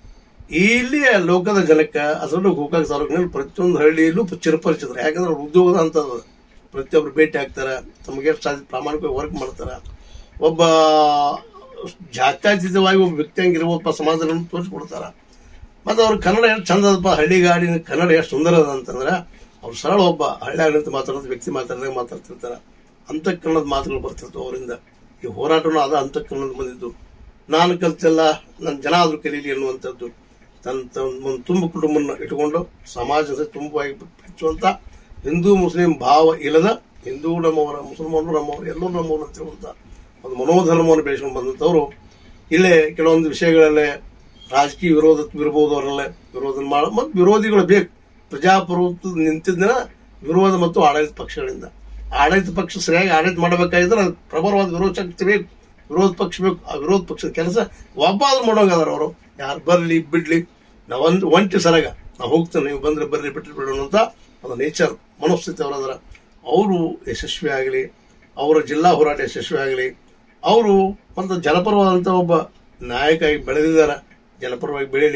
ಇಲ್ಲಿಯ ಲೋಕದ ಜನಕ್ಕೆ ಅದರಲ್ಲೂ ಗೋಕಾಕ್ ತಾಲೂಕಿನಲ್ಲಿ ಪ್ರತಿಯೊಂದು ಹಳ್ಳಿಯಲ್ಲೂ ಚಿರಪರಿಚಿದ್ರು ಯಾಕಂದ್ರೆ ಅವ್ರ ಉದ್ಯೋಗದ ಅಂತದ್ದು ಪ್ರತಿಯೊಬ್ರು ಭೇಟಿ ಆಗ್ತಾರೆ ತಮಗೆ ಎಷ್ಟು ಸಾಧ್ಯ ಪ್ರಾಮಾಣಿಕವಾಗಿ ವರ್ಕ್ ಮಾಡ್ತಾರೆ ಒಬ್ಬ ಜಾತ್ಯತೀತವಾಗಿ ಒಬ್ಬ ವ್ಯಕ್ತಿ ಹಂಗಿರ್ಬೋದಪ್ಪ ಸಮಾಜದಲ್ಲಿ ತೋರಿಸ್ಕೊಡ್ತಾರ ಮತ್ತು ಅವ್ರ ಕನ್ನಡ ಎಷ್ಟು ಚಂದ ಅದಪ್ಪ ಹಳ್ಳಿಗಾಡಿನ ಕನ್ನಡ ಎಷ್ಟು ಸುಂದರ ಅದ ಅಂತಂದ್ರೆ ಅವ್ರು ಸರಳ ಒಬ್ಬ ಹಳ್ಳಿಯಾಗ ನಿಂತು ಮಾತಾಡೋದು ವ್ಯಕ್ತಿ ಮಾತಾಡಿದಾಗ ಮಾತಾಡ್ತಿರ್ತಾರೆ ಅಂತಃಕರಣದ ಮಾತುಗಳು ಬರ್ತಿರ್ತವೆ ಅವರಿಂದ ಈ ಹೋರಾಟನೂ ಅದ ಅಂತಃಕರಣದ ಬಂದಿದ್ದು ನಾನು ಕಲ್ತಿಲ್ಲ ನನ್ನ ಜನ ಆದ್ರೂ ಕಲೀಲಿ ಅನ್ನುವಂಥದ್ದು ತನ್ನ ತನ್ನ ಒಂದು ತುಂಬ ಕುಟುಂಬನ ಇಟ್ಟುಕೊಂಡು ಸಮಾಜದ ತುಂಬವಾಗಿ ಹೆಚ್ಚುವಂತ ಹಿಂದೂ ಮುಸ್ಲಿಂ ಭಾವ ಇಲ್ಲದ ಹಿಂದೂ ನಮ್ಮವರ ಮುಸಲ್ಮಾನರು ನಮ್ಮವರು ಎಲ್ಲರೂ ನಮ್ಮವರು ಅಂತ ಹೇಳುವಂತ ಒಂದು ಮನೋಧರ್ಮವನ್ನು ಬೆಳೆಸ್ಕೊಂಡು ಬಂದಂಥವ್ರು ಇಲ್ಲೇ ಕೆಲವೊಂದು ವಿಷಯಗಳಲ್ಲೇ ರಾಜಕೀಯ ವಿರೋಧ ಇರ್ಬೋದು ಅವರಲ್ಲೇ ವಿರೋಧ ಮಾಡ ಮತ್ತು ವಿರೋಧಿಗಳು ಬೇಕು ಪ್ರಜಾಪ್ರಭುತ್ವ ನಿಂತಿದ್ದನ ವಿರೋಧ ಮತ್ತು ಆಡಳಿತ ಪಕ್ಷಗಳಿಂದ ಆಡಳಿತ ಪಕ್ಷ ಸರಿಯಾಗಿ ಆಡಳಿತ ಮಾಡಬೇಕಾಗಿದ್ರೆ ಅದು ಪ್ರಬಲವಾದ ವಿರೋಧ ಶಕ್ತಿ ಬೇಕು ವಿರೋಧ ಪಕ್ಷ ಬೇಕು ಆ ವಿರೋಧ ಪಕ್ಷದ ಕೆಲಸ ಒಬ್ಬ ಆದ್ರೂ ಮಾಡೋಂಗದಾರ ಅವರು ಯಾರು ಬರ್ಲಿ ಬಿಡ್ಲಿ ನಾವೊಂದು ಒಂಟಿ ಸರಗ ನಾವು ಹೋಗ್ತೇನೆ ನೀವು ಬಂದ್ರೆ ಬರ್ರಿ ಬಿಟ್ಟು ಬಿಡೋಣ ಅಂತ ಅದು ನೇಚರ್ ಮನಸ್ಥಿತಿ ಅವರದರ ಅವರು ಯಶಸ್ವಿ ಆಗಲಿ ಅವರ ಜಿಲ್ಲಾ ಹೋರಾಟ ಯಶಸ್ವಿ ಆಗಲಿ ಅವರು ಒಂದು ಜನಪರವಾದಂಥ ಒಬ್ಬ ನಾಯಕ ಆಗಿ ಬೆಳೆದಿದ್ದಾರೆ ಜನಪರವಾಗಿ ಬೆಳೀಲಿ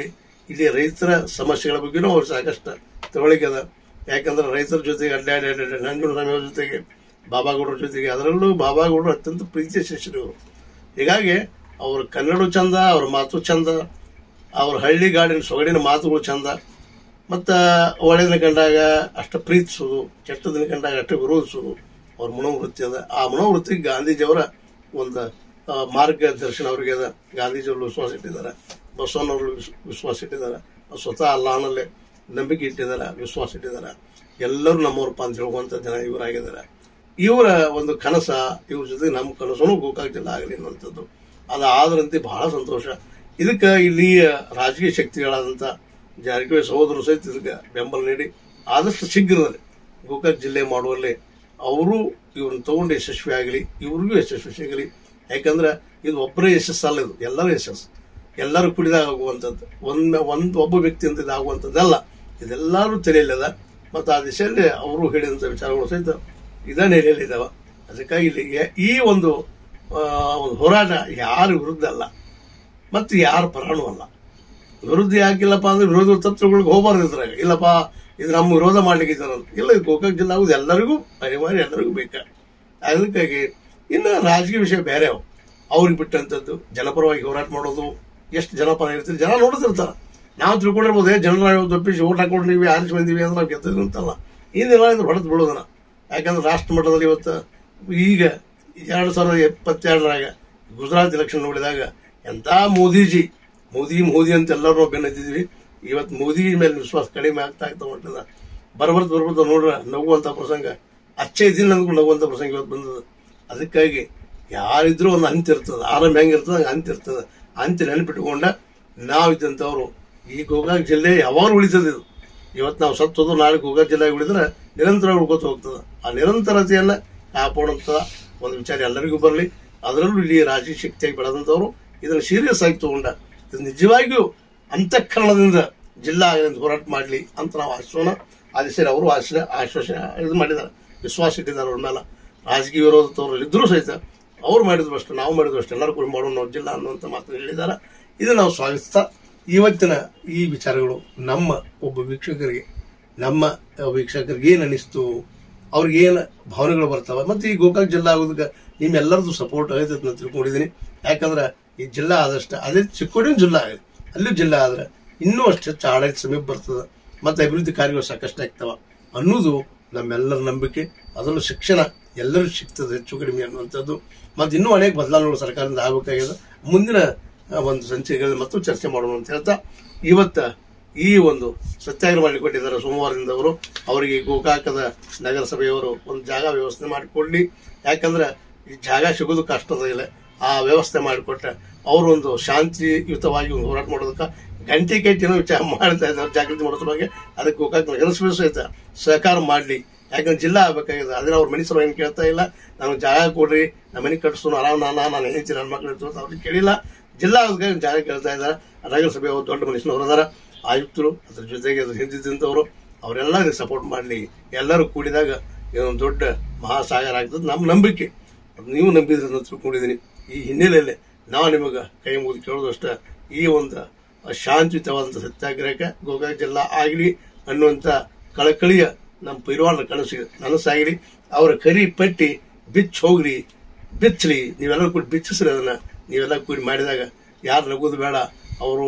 ಇಲ್ಲಿ ರೈತರ ಸಮಸ್ಯೆಗಳ ಬಗ್ಗೆನೂ ಅವ್ರು ಸಾಕಷ್ಟು ತಿಳುವಳಿಕೆ ಅದ ಯಾಕಂದ್ರೆ ರೈತರ ಜೊತೆಗೆ ಅಡ್ಡಾಡಿ ಅಡ್ಡಾಡಿ ನಂಜುಂಡ ಸ್ವಾಮಿಯವ್ರ ಜೊತೆಗೆ ಬಾಬಾಗೌಡರ ಜೊತೆಗೆ ಅದರಲ್ಲೂ ಬಾಬಾಗೌಡರು ಅತ್ಯಂತ ಪ್ರೀತಿಯ ಶಿಷ್ಯರು ಇವರು ಹೀಗಾಗಿ ಅವ್ರ ಕನ್ನಡ ಚಂದ ಅವ್ರ ಮಾತು ಚಂದ ಅವ್ರ ಹಳ್ಳಿ ಗಾಡಿನ ಸೊಗಡಿನ ಮಾತುಗಳು ಚಂದ ಮತ್ತು ಒಳ್ಳೆಯದನ್ನ ಕಂಡಾಗ ಅಷ್ಟು ಪ್ರೀತಿಸೋದು ಕೆಟ್ಟದನ್ನ ಕಂಡಾಗ ಅಷ್ಟು ವಿರೋಧಿಸೋದು ಅವ್ರ ಮನೋವೃತ್ತಿ ಅದ ಆ ಮನೋವೃತ್ತಿಗೆ ಗಾಂಧೀಜಿಯವರ ಒಂದು ಆ, ಮಾರ್ಗದರ್ಶನ ಅವರಿಗೆ ಅದ ಗಾಂಧೀಜಿಯವರು ವಿಶ್ವಾಸ ಇಟ್ಟಿದ್ದಾರೆ ಬಸವಣ್ಣವರು ವಿಶ್- ವಿಶ್ವಾಸ ಇಟ್ಟಿದ್ದಾರೆ ಸ್ವತಃ ಅಲ್ಲಾಹನಲ್ಲೇ ನಂಬಿಕೆ ಇಟ್ಟಿದ್ದಾರೆ ವಿಶ್ವಾಸ ಇಟ್ಟಿದ್ದಾರೆ ಎಲ್ಲರೂ ನಮ್ಮವ್ರಪ್ಪ ಅಂತ ಹೇಳುವಂಥ ಜನ ಇವರಾಗಿದ್ದಾರೆ ಇವರ ಒಂದು ಕನಸ ಇವ್ರ ಜೊತೆ ನಮ್ಮ ಕನಸನು ಗೋಕಾಕ್ ಜಿಲ್ಲೆ ಆಗಲಿ ಅನ್ನುವಂಥದ್ದು ಅದು ಆದ್ರಂತೆ ಬಹಳ ಸಂತೋಷ ಇದಕ್ಕೆ ಇಲ್ಲಿ ರಾಜಕೀಯ ಶಕ್ತಿಗಳಾದಂಥ ಜಾರಕಿಹೊಳಿ ಸಹೋದರರು ಸಹಿತ ಇದಕ್ಕೆ ಬೆಂಬಲ ನೀಡಿ ಆದಷ್ಟು ಶೀಘ್ರದಲ್ಲಿ ಗೋಕಾಕ್ ಜಿಲ್ಲೆ ಮಾಡುವಲ್ಲಿ ಅವರು ಇವ್ರನ್ನ ತಗೊಂಡು ಯಶಸ್ವಿ ಆಗಲಿ ಇವ್ರಿಗೂ ಯಶಸ್ವಿ ಸಿಗಲಿ ಯಾಕಂದ್ರೆ ಇದು ಒಬ್ಬರೇ ಯಶಸ್ಸಲ್ಲ ಇದು ಎಲ್ಲರ ಯಶಸ್ಸು ಎಲ್ಲರೂ ಕುಡಿದಾಗ ಆಗುವಂಥದ್ದು ಒಂದು ಒಂದು ಒಬ್ಬ ವ್ಯಕ್ತಿ ಅಂತ ಇದಾಗುವಂಥದ್ದಲ್ಲ ಇದೆಲ್ಲರೂ ತಲೆಯಲ್ಲದ ಮತ್ತು ಆ ದಿಶೆಯಲ್ಲಿ ಅವರು ಹೇಳಿದಂಥ ವಿಚಾರಗಳು ಸಹಿತ ಇದೇ ನೆಲೆಯಲ್ಲಿದ್ದಾವೆ ಅದಕ್ಕಾಗಿ ಇಲ್ಲಿ ಈ ಒಂದು ಆ, ಒಂದು ಹೋರಾಟ ಯಾರ ವಿರುದ್ಧ ಅಲ್ಲ ಮತ್ತು ಯಾರ ಪರಾಣೂ ಅಲ್ಲ ವಿರುದ್ಧ ಯಾಕಿಲ್ಲಪ್ಪ ಅಂದ್ರೆ ವಿರೋಧ ತತ್ವಗಳಿಗೆ ಹೋಗಬಾರ್ದು ಇದ್ರಾಗ ಇಲ್ಲಪ್ಪ ಇದು ನಮ್ಮ ವಿರೋಧ ಮಾಡ್ಲಿಕ್ಕೆ ಇದ್ದಾರೆ ಅಂತ. ಇಲ್ಲ ಇದು ಗೋಕಾಕ್ ಜಿಲ್ಲಾ ಆಗುದು ಎಲ್ಲರಿಗೂ ಅನಿವಾರ್ಯ ಎಲ್ಲರಿಗೂ ಬೇಕಾ ಅದಕ್ಕಾಗಿ ಇನ್ನು ರಾಜಕೀಯ ವಿಷಯ ಬೇರೆ ಅವು ಅವ್ರಿಗೆ ಬಿಟ್ಟಂಥದ್ದು ಜನಪರವಾಗಿ ಹೋರಾಟ ಮಾಡೋದು ಎಷ್ಟು ಜನಪರ ಇರ್ತೀರಿ ಜನ ನೋಡ್ತಿರ್ತಾರ ನಾವು ತಿಳ್ಕೊಂಡಿರ್ಬೋದು ಏ ಜನರ ಒಪ್ಪಿಸಿ ಓಟ್ ಹಾಕೊಂಡಿವಿ ಆರಿಸಿ ಬಂದೀವಿ ಅಂದ್ರೆ ನಾವು ಗೆದ್ದಿದ್ವಿ ಅಂತಲ್ಲ ಹಿಂದಿನ ಇದು ಹೊಡೆದು ಬಿಡೋದನ್ನ ಯಾಕಂದ್ರೆ ರಾಷ್ಟ್ರ ಮಟ್ಟದಲ್ಲಿ ಇವತ್ತು ಈಗ ಎರಡು ಸಾವಿರದ ಎಪ್ಪತ್ತೆರಡರಾಗ ಗುಜರಾತ್ ಎಲೆಕ್ಷನ್ ನೋಡಿದಾಗ ಎಂಥ ಮೋದಿಜಿ ಮೋದಿ ಮೋದಿ ಅಂತ ಎಲ್ಲರೂ ನಾವು ಬೆನ್ನತ್ತಿದ್ವಿ ಇವತ್ತು ಮೋದಿ ಮೇಲೆ ವಿಶ್ವಾಸ ಕಡಿಮೆ ಆಗ್ತಾ ಆಗ್ತಾ ಹೊಂಟದ ಬರ್ಬರ್ದು ಬರ್ಬರ್ದು ನೋಡ್ರ ನಗುವಂಥ ಪ್ರಸಂಗ ಅಚ್ಚೆ ದಿನ ಅಂದ್ಕೊಂಡು ನಗುವಂಥ ಪ್ರಸಂಗ ಇವತ್ತು ಬಂದದ ಅದಕ್ಕಾಗಿ ಯಾರಿದ್ರೂ ಒಂದು ಹಂತ ಇರ್ತದೆ ಆರಂಭ ಹೆಂಗಿರ್ತದೆ ಹಂಗೆ ಹಂತ ಇರ್ತದೆ ಹಂತ ನೆನಪಿಟ್ಕೊಂಡ ನಾವು ಇದ್ದಂಥವ್ರು ಈ ಗೋಕಾಕ್ ಜಿಲ್ಲೆ ಯಾವಾಗ ಉಳಿತದೆ ಇದು ಇವತ್ತು ನಾವು ಸತ್ತೋದು ನಾಳೆ ಗೋಕಾಕ್ ಜಿಲ್ಲೆಗೆ ಉಳಿದ್ರೆ ನಿರಂತರ ಉಳ್ಕೋತ ಹೋಗ್ತದೆ ಆ ನಿರಂತರತೆಯನ್ನ ಕಾಪಾಡುವಂಥ ಒಂದು ವಿಚಾರ ಎಲ್ಲರಿಗೂ ಬರಲಿ ಅದರಲ್ಲೂ ಇಲ್ಲಿ ರಾಜಕೀಯ ಶಕ್ತಿಯಾಗಿ ಬೆಳೆದಂಥವ್ರು ಇದನ್ನು ಸೀರಿಯಸ್ ಆಗಿ ತಗೊಂಡ ಇದು ನಿಜವಾಗಿಯೂ ಅಂತಃಕರಣದಿಂದ ಜಿಲ್ಲಾ ಆಗಲಿ ಹೋರಾಟ ಮಾಡಲಿ ಅಂತ ನಾವು ಆಶೋಣ ಆದೇಶ ಅವರು ಆಶ್ರ ಆಶ್ವಾಸನೆ ಇದು ಮಾಡಿದ್ದಾರೆ ವಿಶ್ವಾಸ ಇಟ್ಟಿದ್ದಾರೆ ಅವ್ರ ಮೇಲೆ ರಾಜಕೀಯ ವಿರೋಧದವರು ಇದ್ರೂ ಸಹಿತ ಅವ್ರು ಮಾಡಿದ್ರು ಅಷ್ಟೇ ನಾವು ಮಾಡಿದ್ರು ಅಷ್ಟೇ ಎಲ್ಲರೂ ಕೂಡ ಮಾಡೋಣ ನಾವು ಜಿಲ್ಲಾ ಅನ್ನುವಂಥ ಮಾತು ಹೇಳಿದ್ದಾರೆ ಇದು ನಾವು ಸ್ವಾಗತಿಸ್ತಾ ಇವತ್ತಿನ ಈ ವಿಚಾರಗಳು ನಮ್ಮ ಒಬ್ಬ ವೀಕ್ಷಕರಿಗೆ ನಮ್ಮ ವೀಕ್ಷಕರಿಗೆ ಏನು ಅನಿಸ್ತು ಅವ್ರಿಗೆ ಏನು ಭಾವನೆಗಳು ಬರ್ತಾವೆ ಮತ್ತು ಈ ಗೋಕಾಕ್ ಜಿಲ್ಲಾ ಆಗೋದಕ್ಕೆ ನಿಮ್ಮೆಲ್ಲರದ್ದು ಸಪೋರ್ಟ್ ಐತೆ ಅಂತ ತಿಳ್ಕೊಂಡಿದ್ದೀನಿ ಯಾಕಂದ್ರೆ ಈ ಜಿಲ್ಲಾ ಆದಷ್ಟು ಅದೇ ಚಿಕ್ಕೋಡಿನ ಜಿಲ್ಲಾ ಆಗಿದೆ ಅಲ್ಲೂ ಜಿಲ್ಲಾ ಆದ್ರೆ ಇನ್ನೂ ಅಷ್ಟು ಹೆಚ್ಚು ಆಡಳಿತ ಸಮೀಪ ಬರ್ತದೆ ಮತ್ತು ಅಭಿವೃದ್ಧಿ ಕಾರ್ಯಗಳು ಸಾಕಷ್ಟು ಆಗ್ತಾವ ಅನ್ನೋದು ನಮ್ಮೆಲ್ಲರ ನಂಬಿಕೆ ಅದರಲ್ಲೂ ಶಿಕ್ಷಣ ಎಲ್ಲರಿಗೂ ಸಿಗ್ತದೆ ಹೆಚ್ಚು ಕಡಿಮೆ ಅನ್ನುವಂಥದ್ದು ಮತ್ತು ಇನ್ನೂ ಅನೇಕ ಬದಲಾವಣೆಗಳು ಸರ್ಕಾರದಿಂದ ಆಗಬೇಕಾಗಿದೆ ಮುಂದಿನ ಆ, ಒಂದು ಸಂಚಿಕೆಗಳಲ್ಲಿ ಮತ್ತು ಚರ್ಚೆ ಮಾಡೋಣ ಅಂತ ಹೇಳ್ತಾ ಇವತ್ತ ಈ ಒಂದು ಸತ್ಯಾಗ್ರಹ ಮಾಡಲಿಕ್ಕೆ ಕೊಟ್ಟಿದ್ದಾರೆ ಸೋಮವಾರದಿಂದ ಅವರು ಅವರಿಗೆ ಗೋಕಾಕದ ನಗರಸಭೆಯವರು ಒಂದು ಜಾಗ ವ್ಯವಸ್ಥೆ ಮಾಡಿಕೊಡ್ಲಿ ಯಾಕಂದ್ರೆ ಈ ಜಾಗ ಸಿಗೋದು ಕಷ್ಟದ ಇಲ್ಲ ಆ ವ್ಯವಸ್ಥೆ ಮಾಡಿಕೊಟ್ರೆ ಅವರು ಒಂದು ಶಾಂತಿಯುತವಾಗಿ ಒಂದು ಹೋರಾಟ ಮಾಡೋದಕ್ಕೆ ಗಂಟೆ ಕಟ್ಟಿನ ವಿಚಾರ ಮಾಡ್ತಾ ಇದ್ದಾರೆ ಜಾಗೃತಿ ಮಾಡೋ ಸಲುವಾಗಿ ಅದಕ್ಕೆ ಗೋಕಾಕ್ ನಗರಸಭೆ ಸಹಿತ ಸಹಕಾರ ಮಾಡಲಿ ಯಾಕಂದ್ರೆ ಜಿಲ್ಲಾ ಆಗ್ಬೇಕಾಗಿದೆ ಅದನ್ನ ಅವ್ರ ಮನೆ ಸಲುವಾಗಿ ಏನು ಕೇಳ್ತಾ ಇಲ್ಲ ನನಗೆ ಜಾಗ ಕೊಡ್ರಿ ನಮ್ಮ ಮನೆ ಕಟ್ಸೋನು ಆರಾಮ್ ನಾನು ನಾನು ಹೇಳ್ತೀನಿ ನನ್ನ ಮಕ್ಳು ಇರ್ತದೆ ಅವ್ರಿಗೆ ಕೇಳಿಲ್ಲ ಜಿಲ್ಲಾ ಅದಕ್ಕೆ ಜಾಗ ಕೇಳ್ತಾ ಇದ್ದಾರೆ ನಗರಸಭೆ ಅವ್ರು ದೊಡ್ಡ ಮನುಷ್ಯನವರು ಅದಾರ ಆಯುಕ್ತರು ಅದ್ರ ಜೊತೆಗೆ ಅದ್ರ ಹಿಂದಿದ್ದಂಥವ್ರು ಅವರೆಲ್ಲ ಸಪೋರ್ಟ್ ಮಾಡಲಿ ಎಲ್ಲರೂ ಕೂಡಿದಾಗ ಇದೊಂದು ದೊಡ್ಡ ಮಹಾಸಾಗರ ಆಗ್ತದೆ ನಮ್ಮ ನಂಬಿಕೆ ಅದ್ ನೀವು ನಂಬಿದ್ರಿ ಅಂತ ತಿಳ್ಕೊಂಡಿದ್ದೀನಿ ಈ ಹಿನ್ನೆಲೆಯಲ್ಲಿ ನಾವು ನಿಮಗೆ ಕೈ ಮುಗಿದು ಕೇಳೋದಷ್ಟ ಈ ಒಂದು ಶಾಂತಿಯುತವಾದಂಥ ಸತ್ಯಾಗ್ರಹಕ್ಕೆ ಗೋಕಾಕ್ ಜಿಲ್ಲಾ ಆಗಲಿ ಅನ್ನುವಂಥ ಕಳಕಳಿಯ ನಮ್ಮ ಪೈಲ್ವಾನರ ಕನಸಿಗೆ ನನಸಾಗಲಿ ಅವರ ಕರಿ ಪಟ್ಟಿ ಬಿಚ್ಚ ಹೋಗ್ರಿ ಬಿಚ್ಚಲಿ ನೀವೆಲ್ಲರೂ ಕೂಡಿ ಬಿಚ್ಚಿಸ್ರಿ ಅದನ್ನ ನೀವೆಲ್ಲ ಕೂಡಿ ಮಾಡಿದಾಗ ಯಾರು ನಗೋದು ಬೇಡ ಅವರು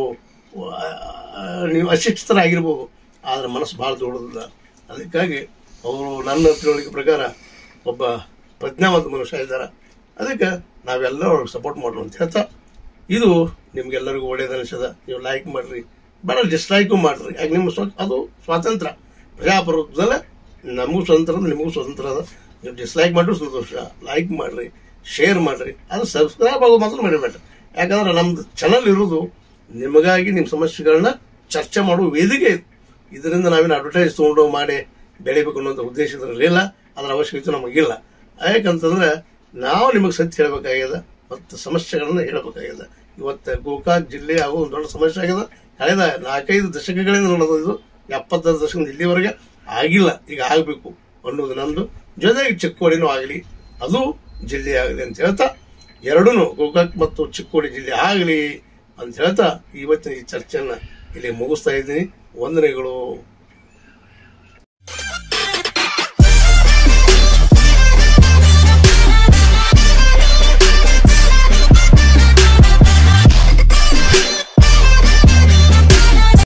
ನೀವು ಅಶಿಕ್ಷಿತರಾಗಿರ್ಬೋದು ಆದರೆ ಮನಸ್ಸು ಭಾಳ ದೊಡ್ಡದಿಲ್ಲ ಅದಕ್ಕಾಗಿ ಅವರು ನನ್ನ ತಿಳುವಳಿಕೆ ಪ್ರಕಾರ ಒಬ್ಬ ಪ್ರಜ್ಞಾವಂತ ಮನುಷ್ಯ ಇದ್ದಾರೆ ಅದಕ್ಕೆ ನಾವೆಲ್ಲರೂ ಅವ್ರಿಗೆ ಸಪೋರ್ಟ್ ಮಾಡೋಣ ಅಂತ ಹೇಳ್ತಾ ಇದು ನಿಮ್ಗೆಲ್ಲರಿಗೂ ಒಳ್ಳೇದು ಅನಿಸದ ನೀವು ಲೈಕ್ ಮಾಡ್ರಿ ಬೇಡ ಡಿಸ್ಲೈಕು ಮಾಡ್ರಿ ಯಾಕೆ ನಿಮ್ಮ ಸ್ವ ಅದು ಸ್ವಾತಂತ್ರ್ಯ ಪ್ರಜಾಪ್ರಭುತ್ವದಲ್ಲ ನಮಗೂ ಸ್ವತಂತ್ರ ಅದ ನಿಮಗೂ ಸ್ವತಂತ್ರ ಅದ ನೀವು ಡಿಸ್ಲೈಕ್ ಮಾಡಿದ್ರು ಸಂತೋಷ ಲೈಕ್ ಮಾಡ್ರಿ ಶೇರ್ ಮಾಡ್ರಿ ಅದು ಸಬ್ಸ್ಕ್ರೈಬ್ ಆಗೋದು ಮಾತ್ರ ಮರಿಬೇಡ್ರಿ ಯಾಕಂದ್ರೆ ನಮ್ದು ಚಾನಲ್ ಇರೋದು ನಿಮಗಾಗಿ ನಿಮ್ಮ ಸಮಸ್ಯೆಗಳನ್ನ ಚರ್ಚೆ ಮಾಡುವ ವೇದಿಕೆ ಇದು ಇದರಿಂದ ನಾವೇನು ಅಡ್ವರ್ಟೈಸ್ ತೊಗೊಂಡು ಮಾಡಿ ಬೆಳಿಬೇಕು ಅನ್ನೋಂಥ ಉದ್ದೇಶ ಇರಲಿಲ್ಲ ಅದರ ಅವಶ್ಯಕತೆ ನಮಗಿಲ್ಲ ಯಾಕಂತಂದ್ರೆ ನಾವು ನಿಮಗೆ ಸತ್ಯ ಹೇಳಬೇಕಾಗ್ಯದ ಮತ್ತು ಸಮಸ್ಯೆಗಳನ್ನ ಹೇಳಬೇಕಾಗ್ಯದ ಇವತ್ತು ಗೋಕಾಕ್ ಜಿಲ್ಲೆ ಆಗೋ ಒಂದು ದೊಡ್ಡ ಸಮಸ್ಯೆ ಆಗ್ಯದ ಕಳೆದ ನಾಲ್ಕೈದು ದಶಕಗಳಿಂದ ನೋಡೋದು ಇದು ಎಪ್ಪತ್ತೈದು ದಶಕದಿಂದ ಇಲ್ಲಿವರೆಗೆ ಆಗಿಲ್ಲ ಈಗ ಆಗಬೇಕು ಅನ್ನೋದು ನಂದು ಜೊತೆಗೆ ಚಿಕ್ಕೋಡಿನೂ ಆಗಲಿ ಅದು ಜಿಲ್ಲೆ ಆಗಲಿ ಅಂತ ಹೇಳ್ತಾ ಎರಡೂ ಗೋಕಾಕ್ ಮತ್ತು ಚಿಕ್ಕೋಡಿ ಜಿಲ್ಲೆ ಆಗಲಿ ಅಂತ ಹೇಳ್ತಾ ಇವತ್ತಿನ ಈ ಚರ್ಚೆಯನ್ನ ಇಲ್ಲಿ ಮುಗಿಸ್ತಾ ಇದ್ದೀನಿ ವಂದನೆಗಳು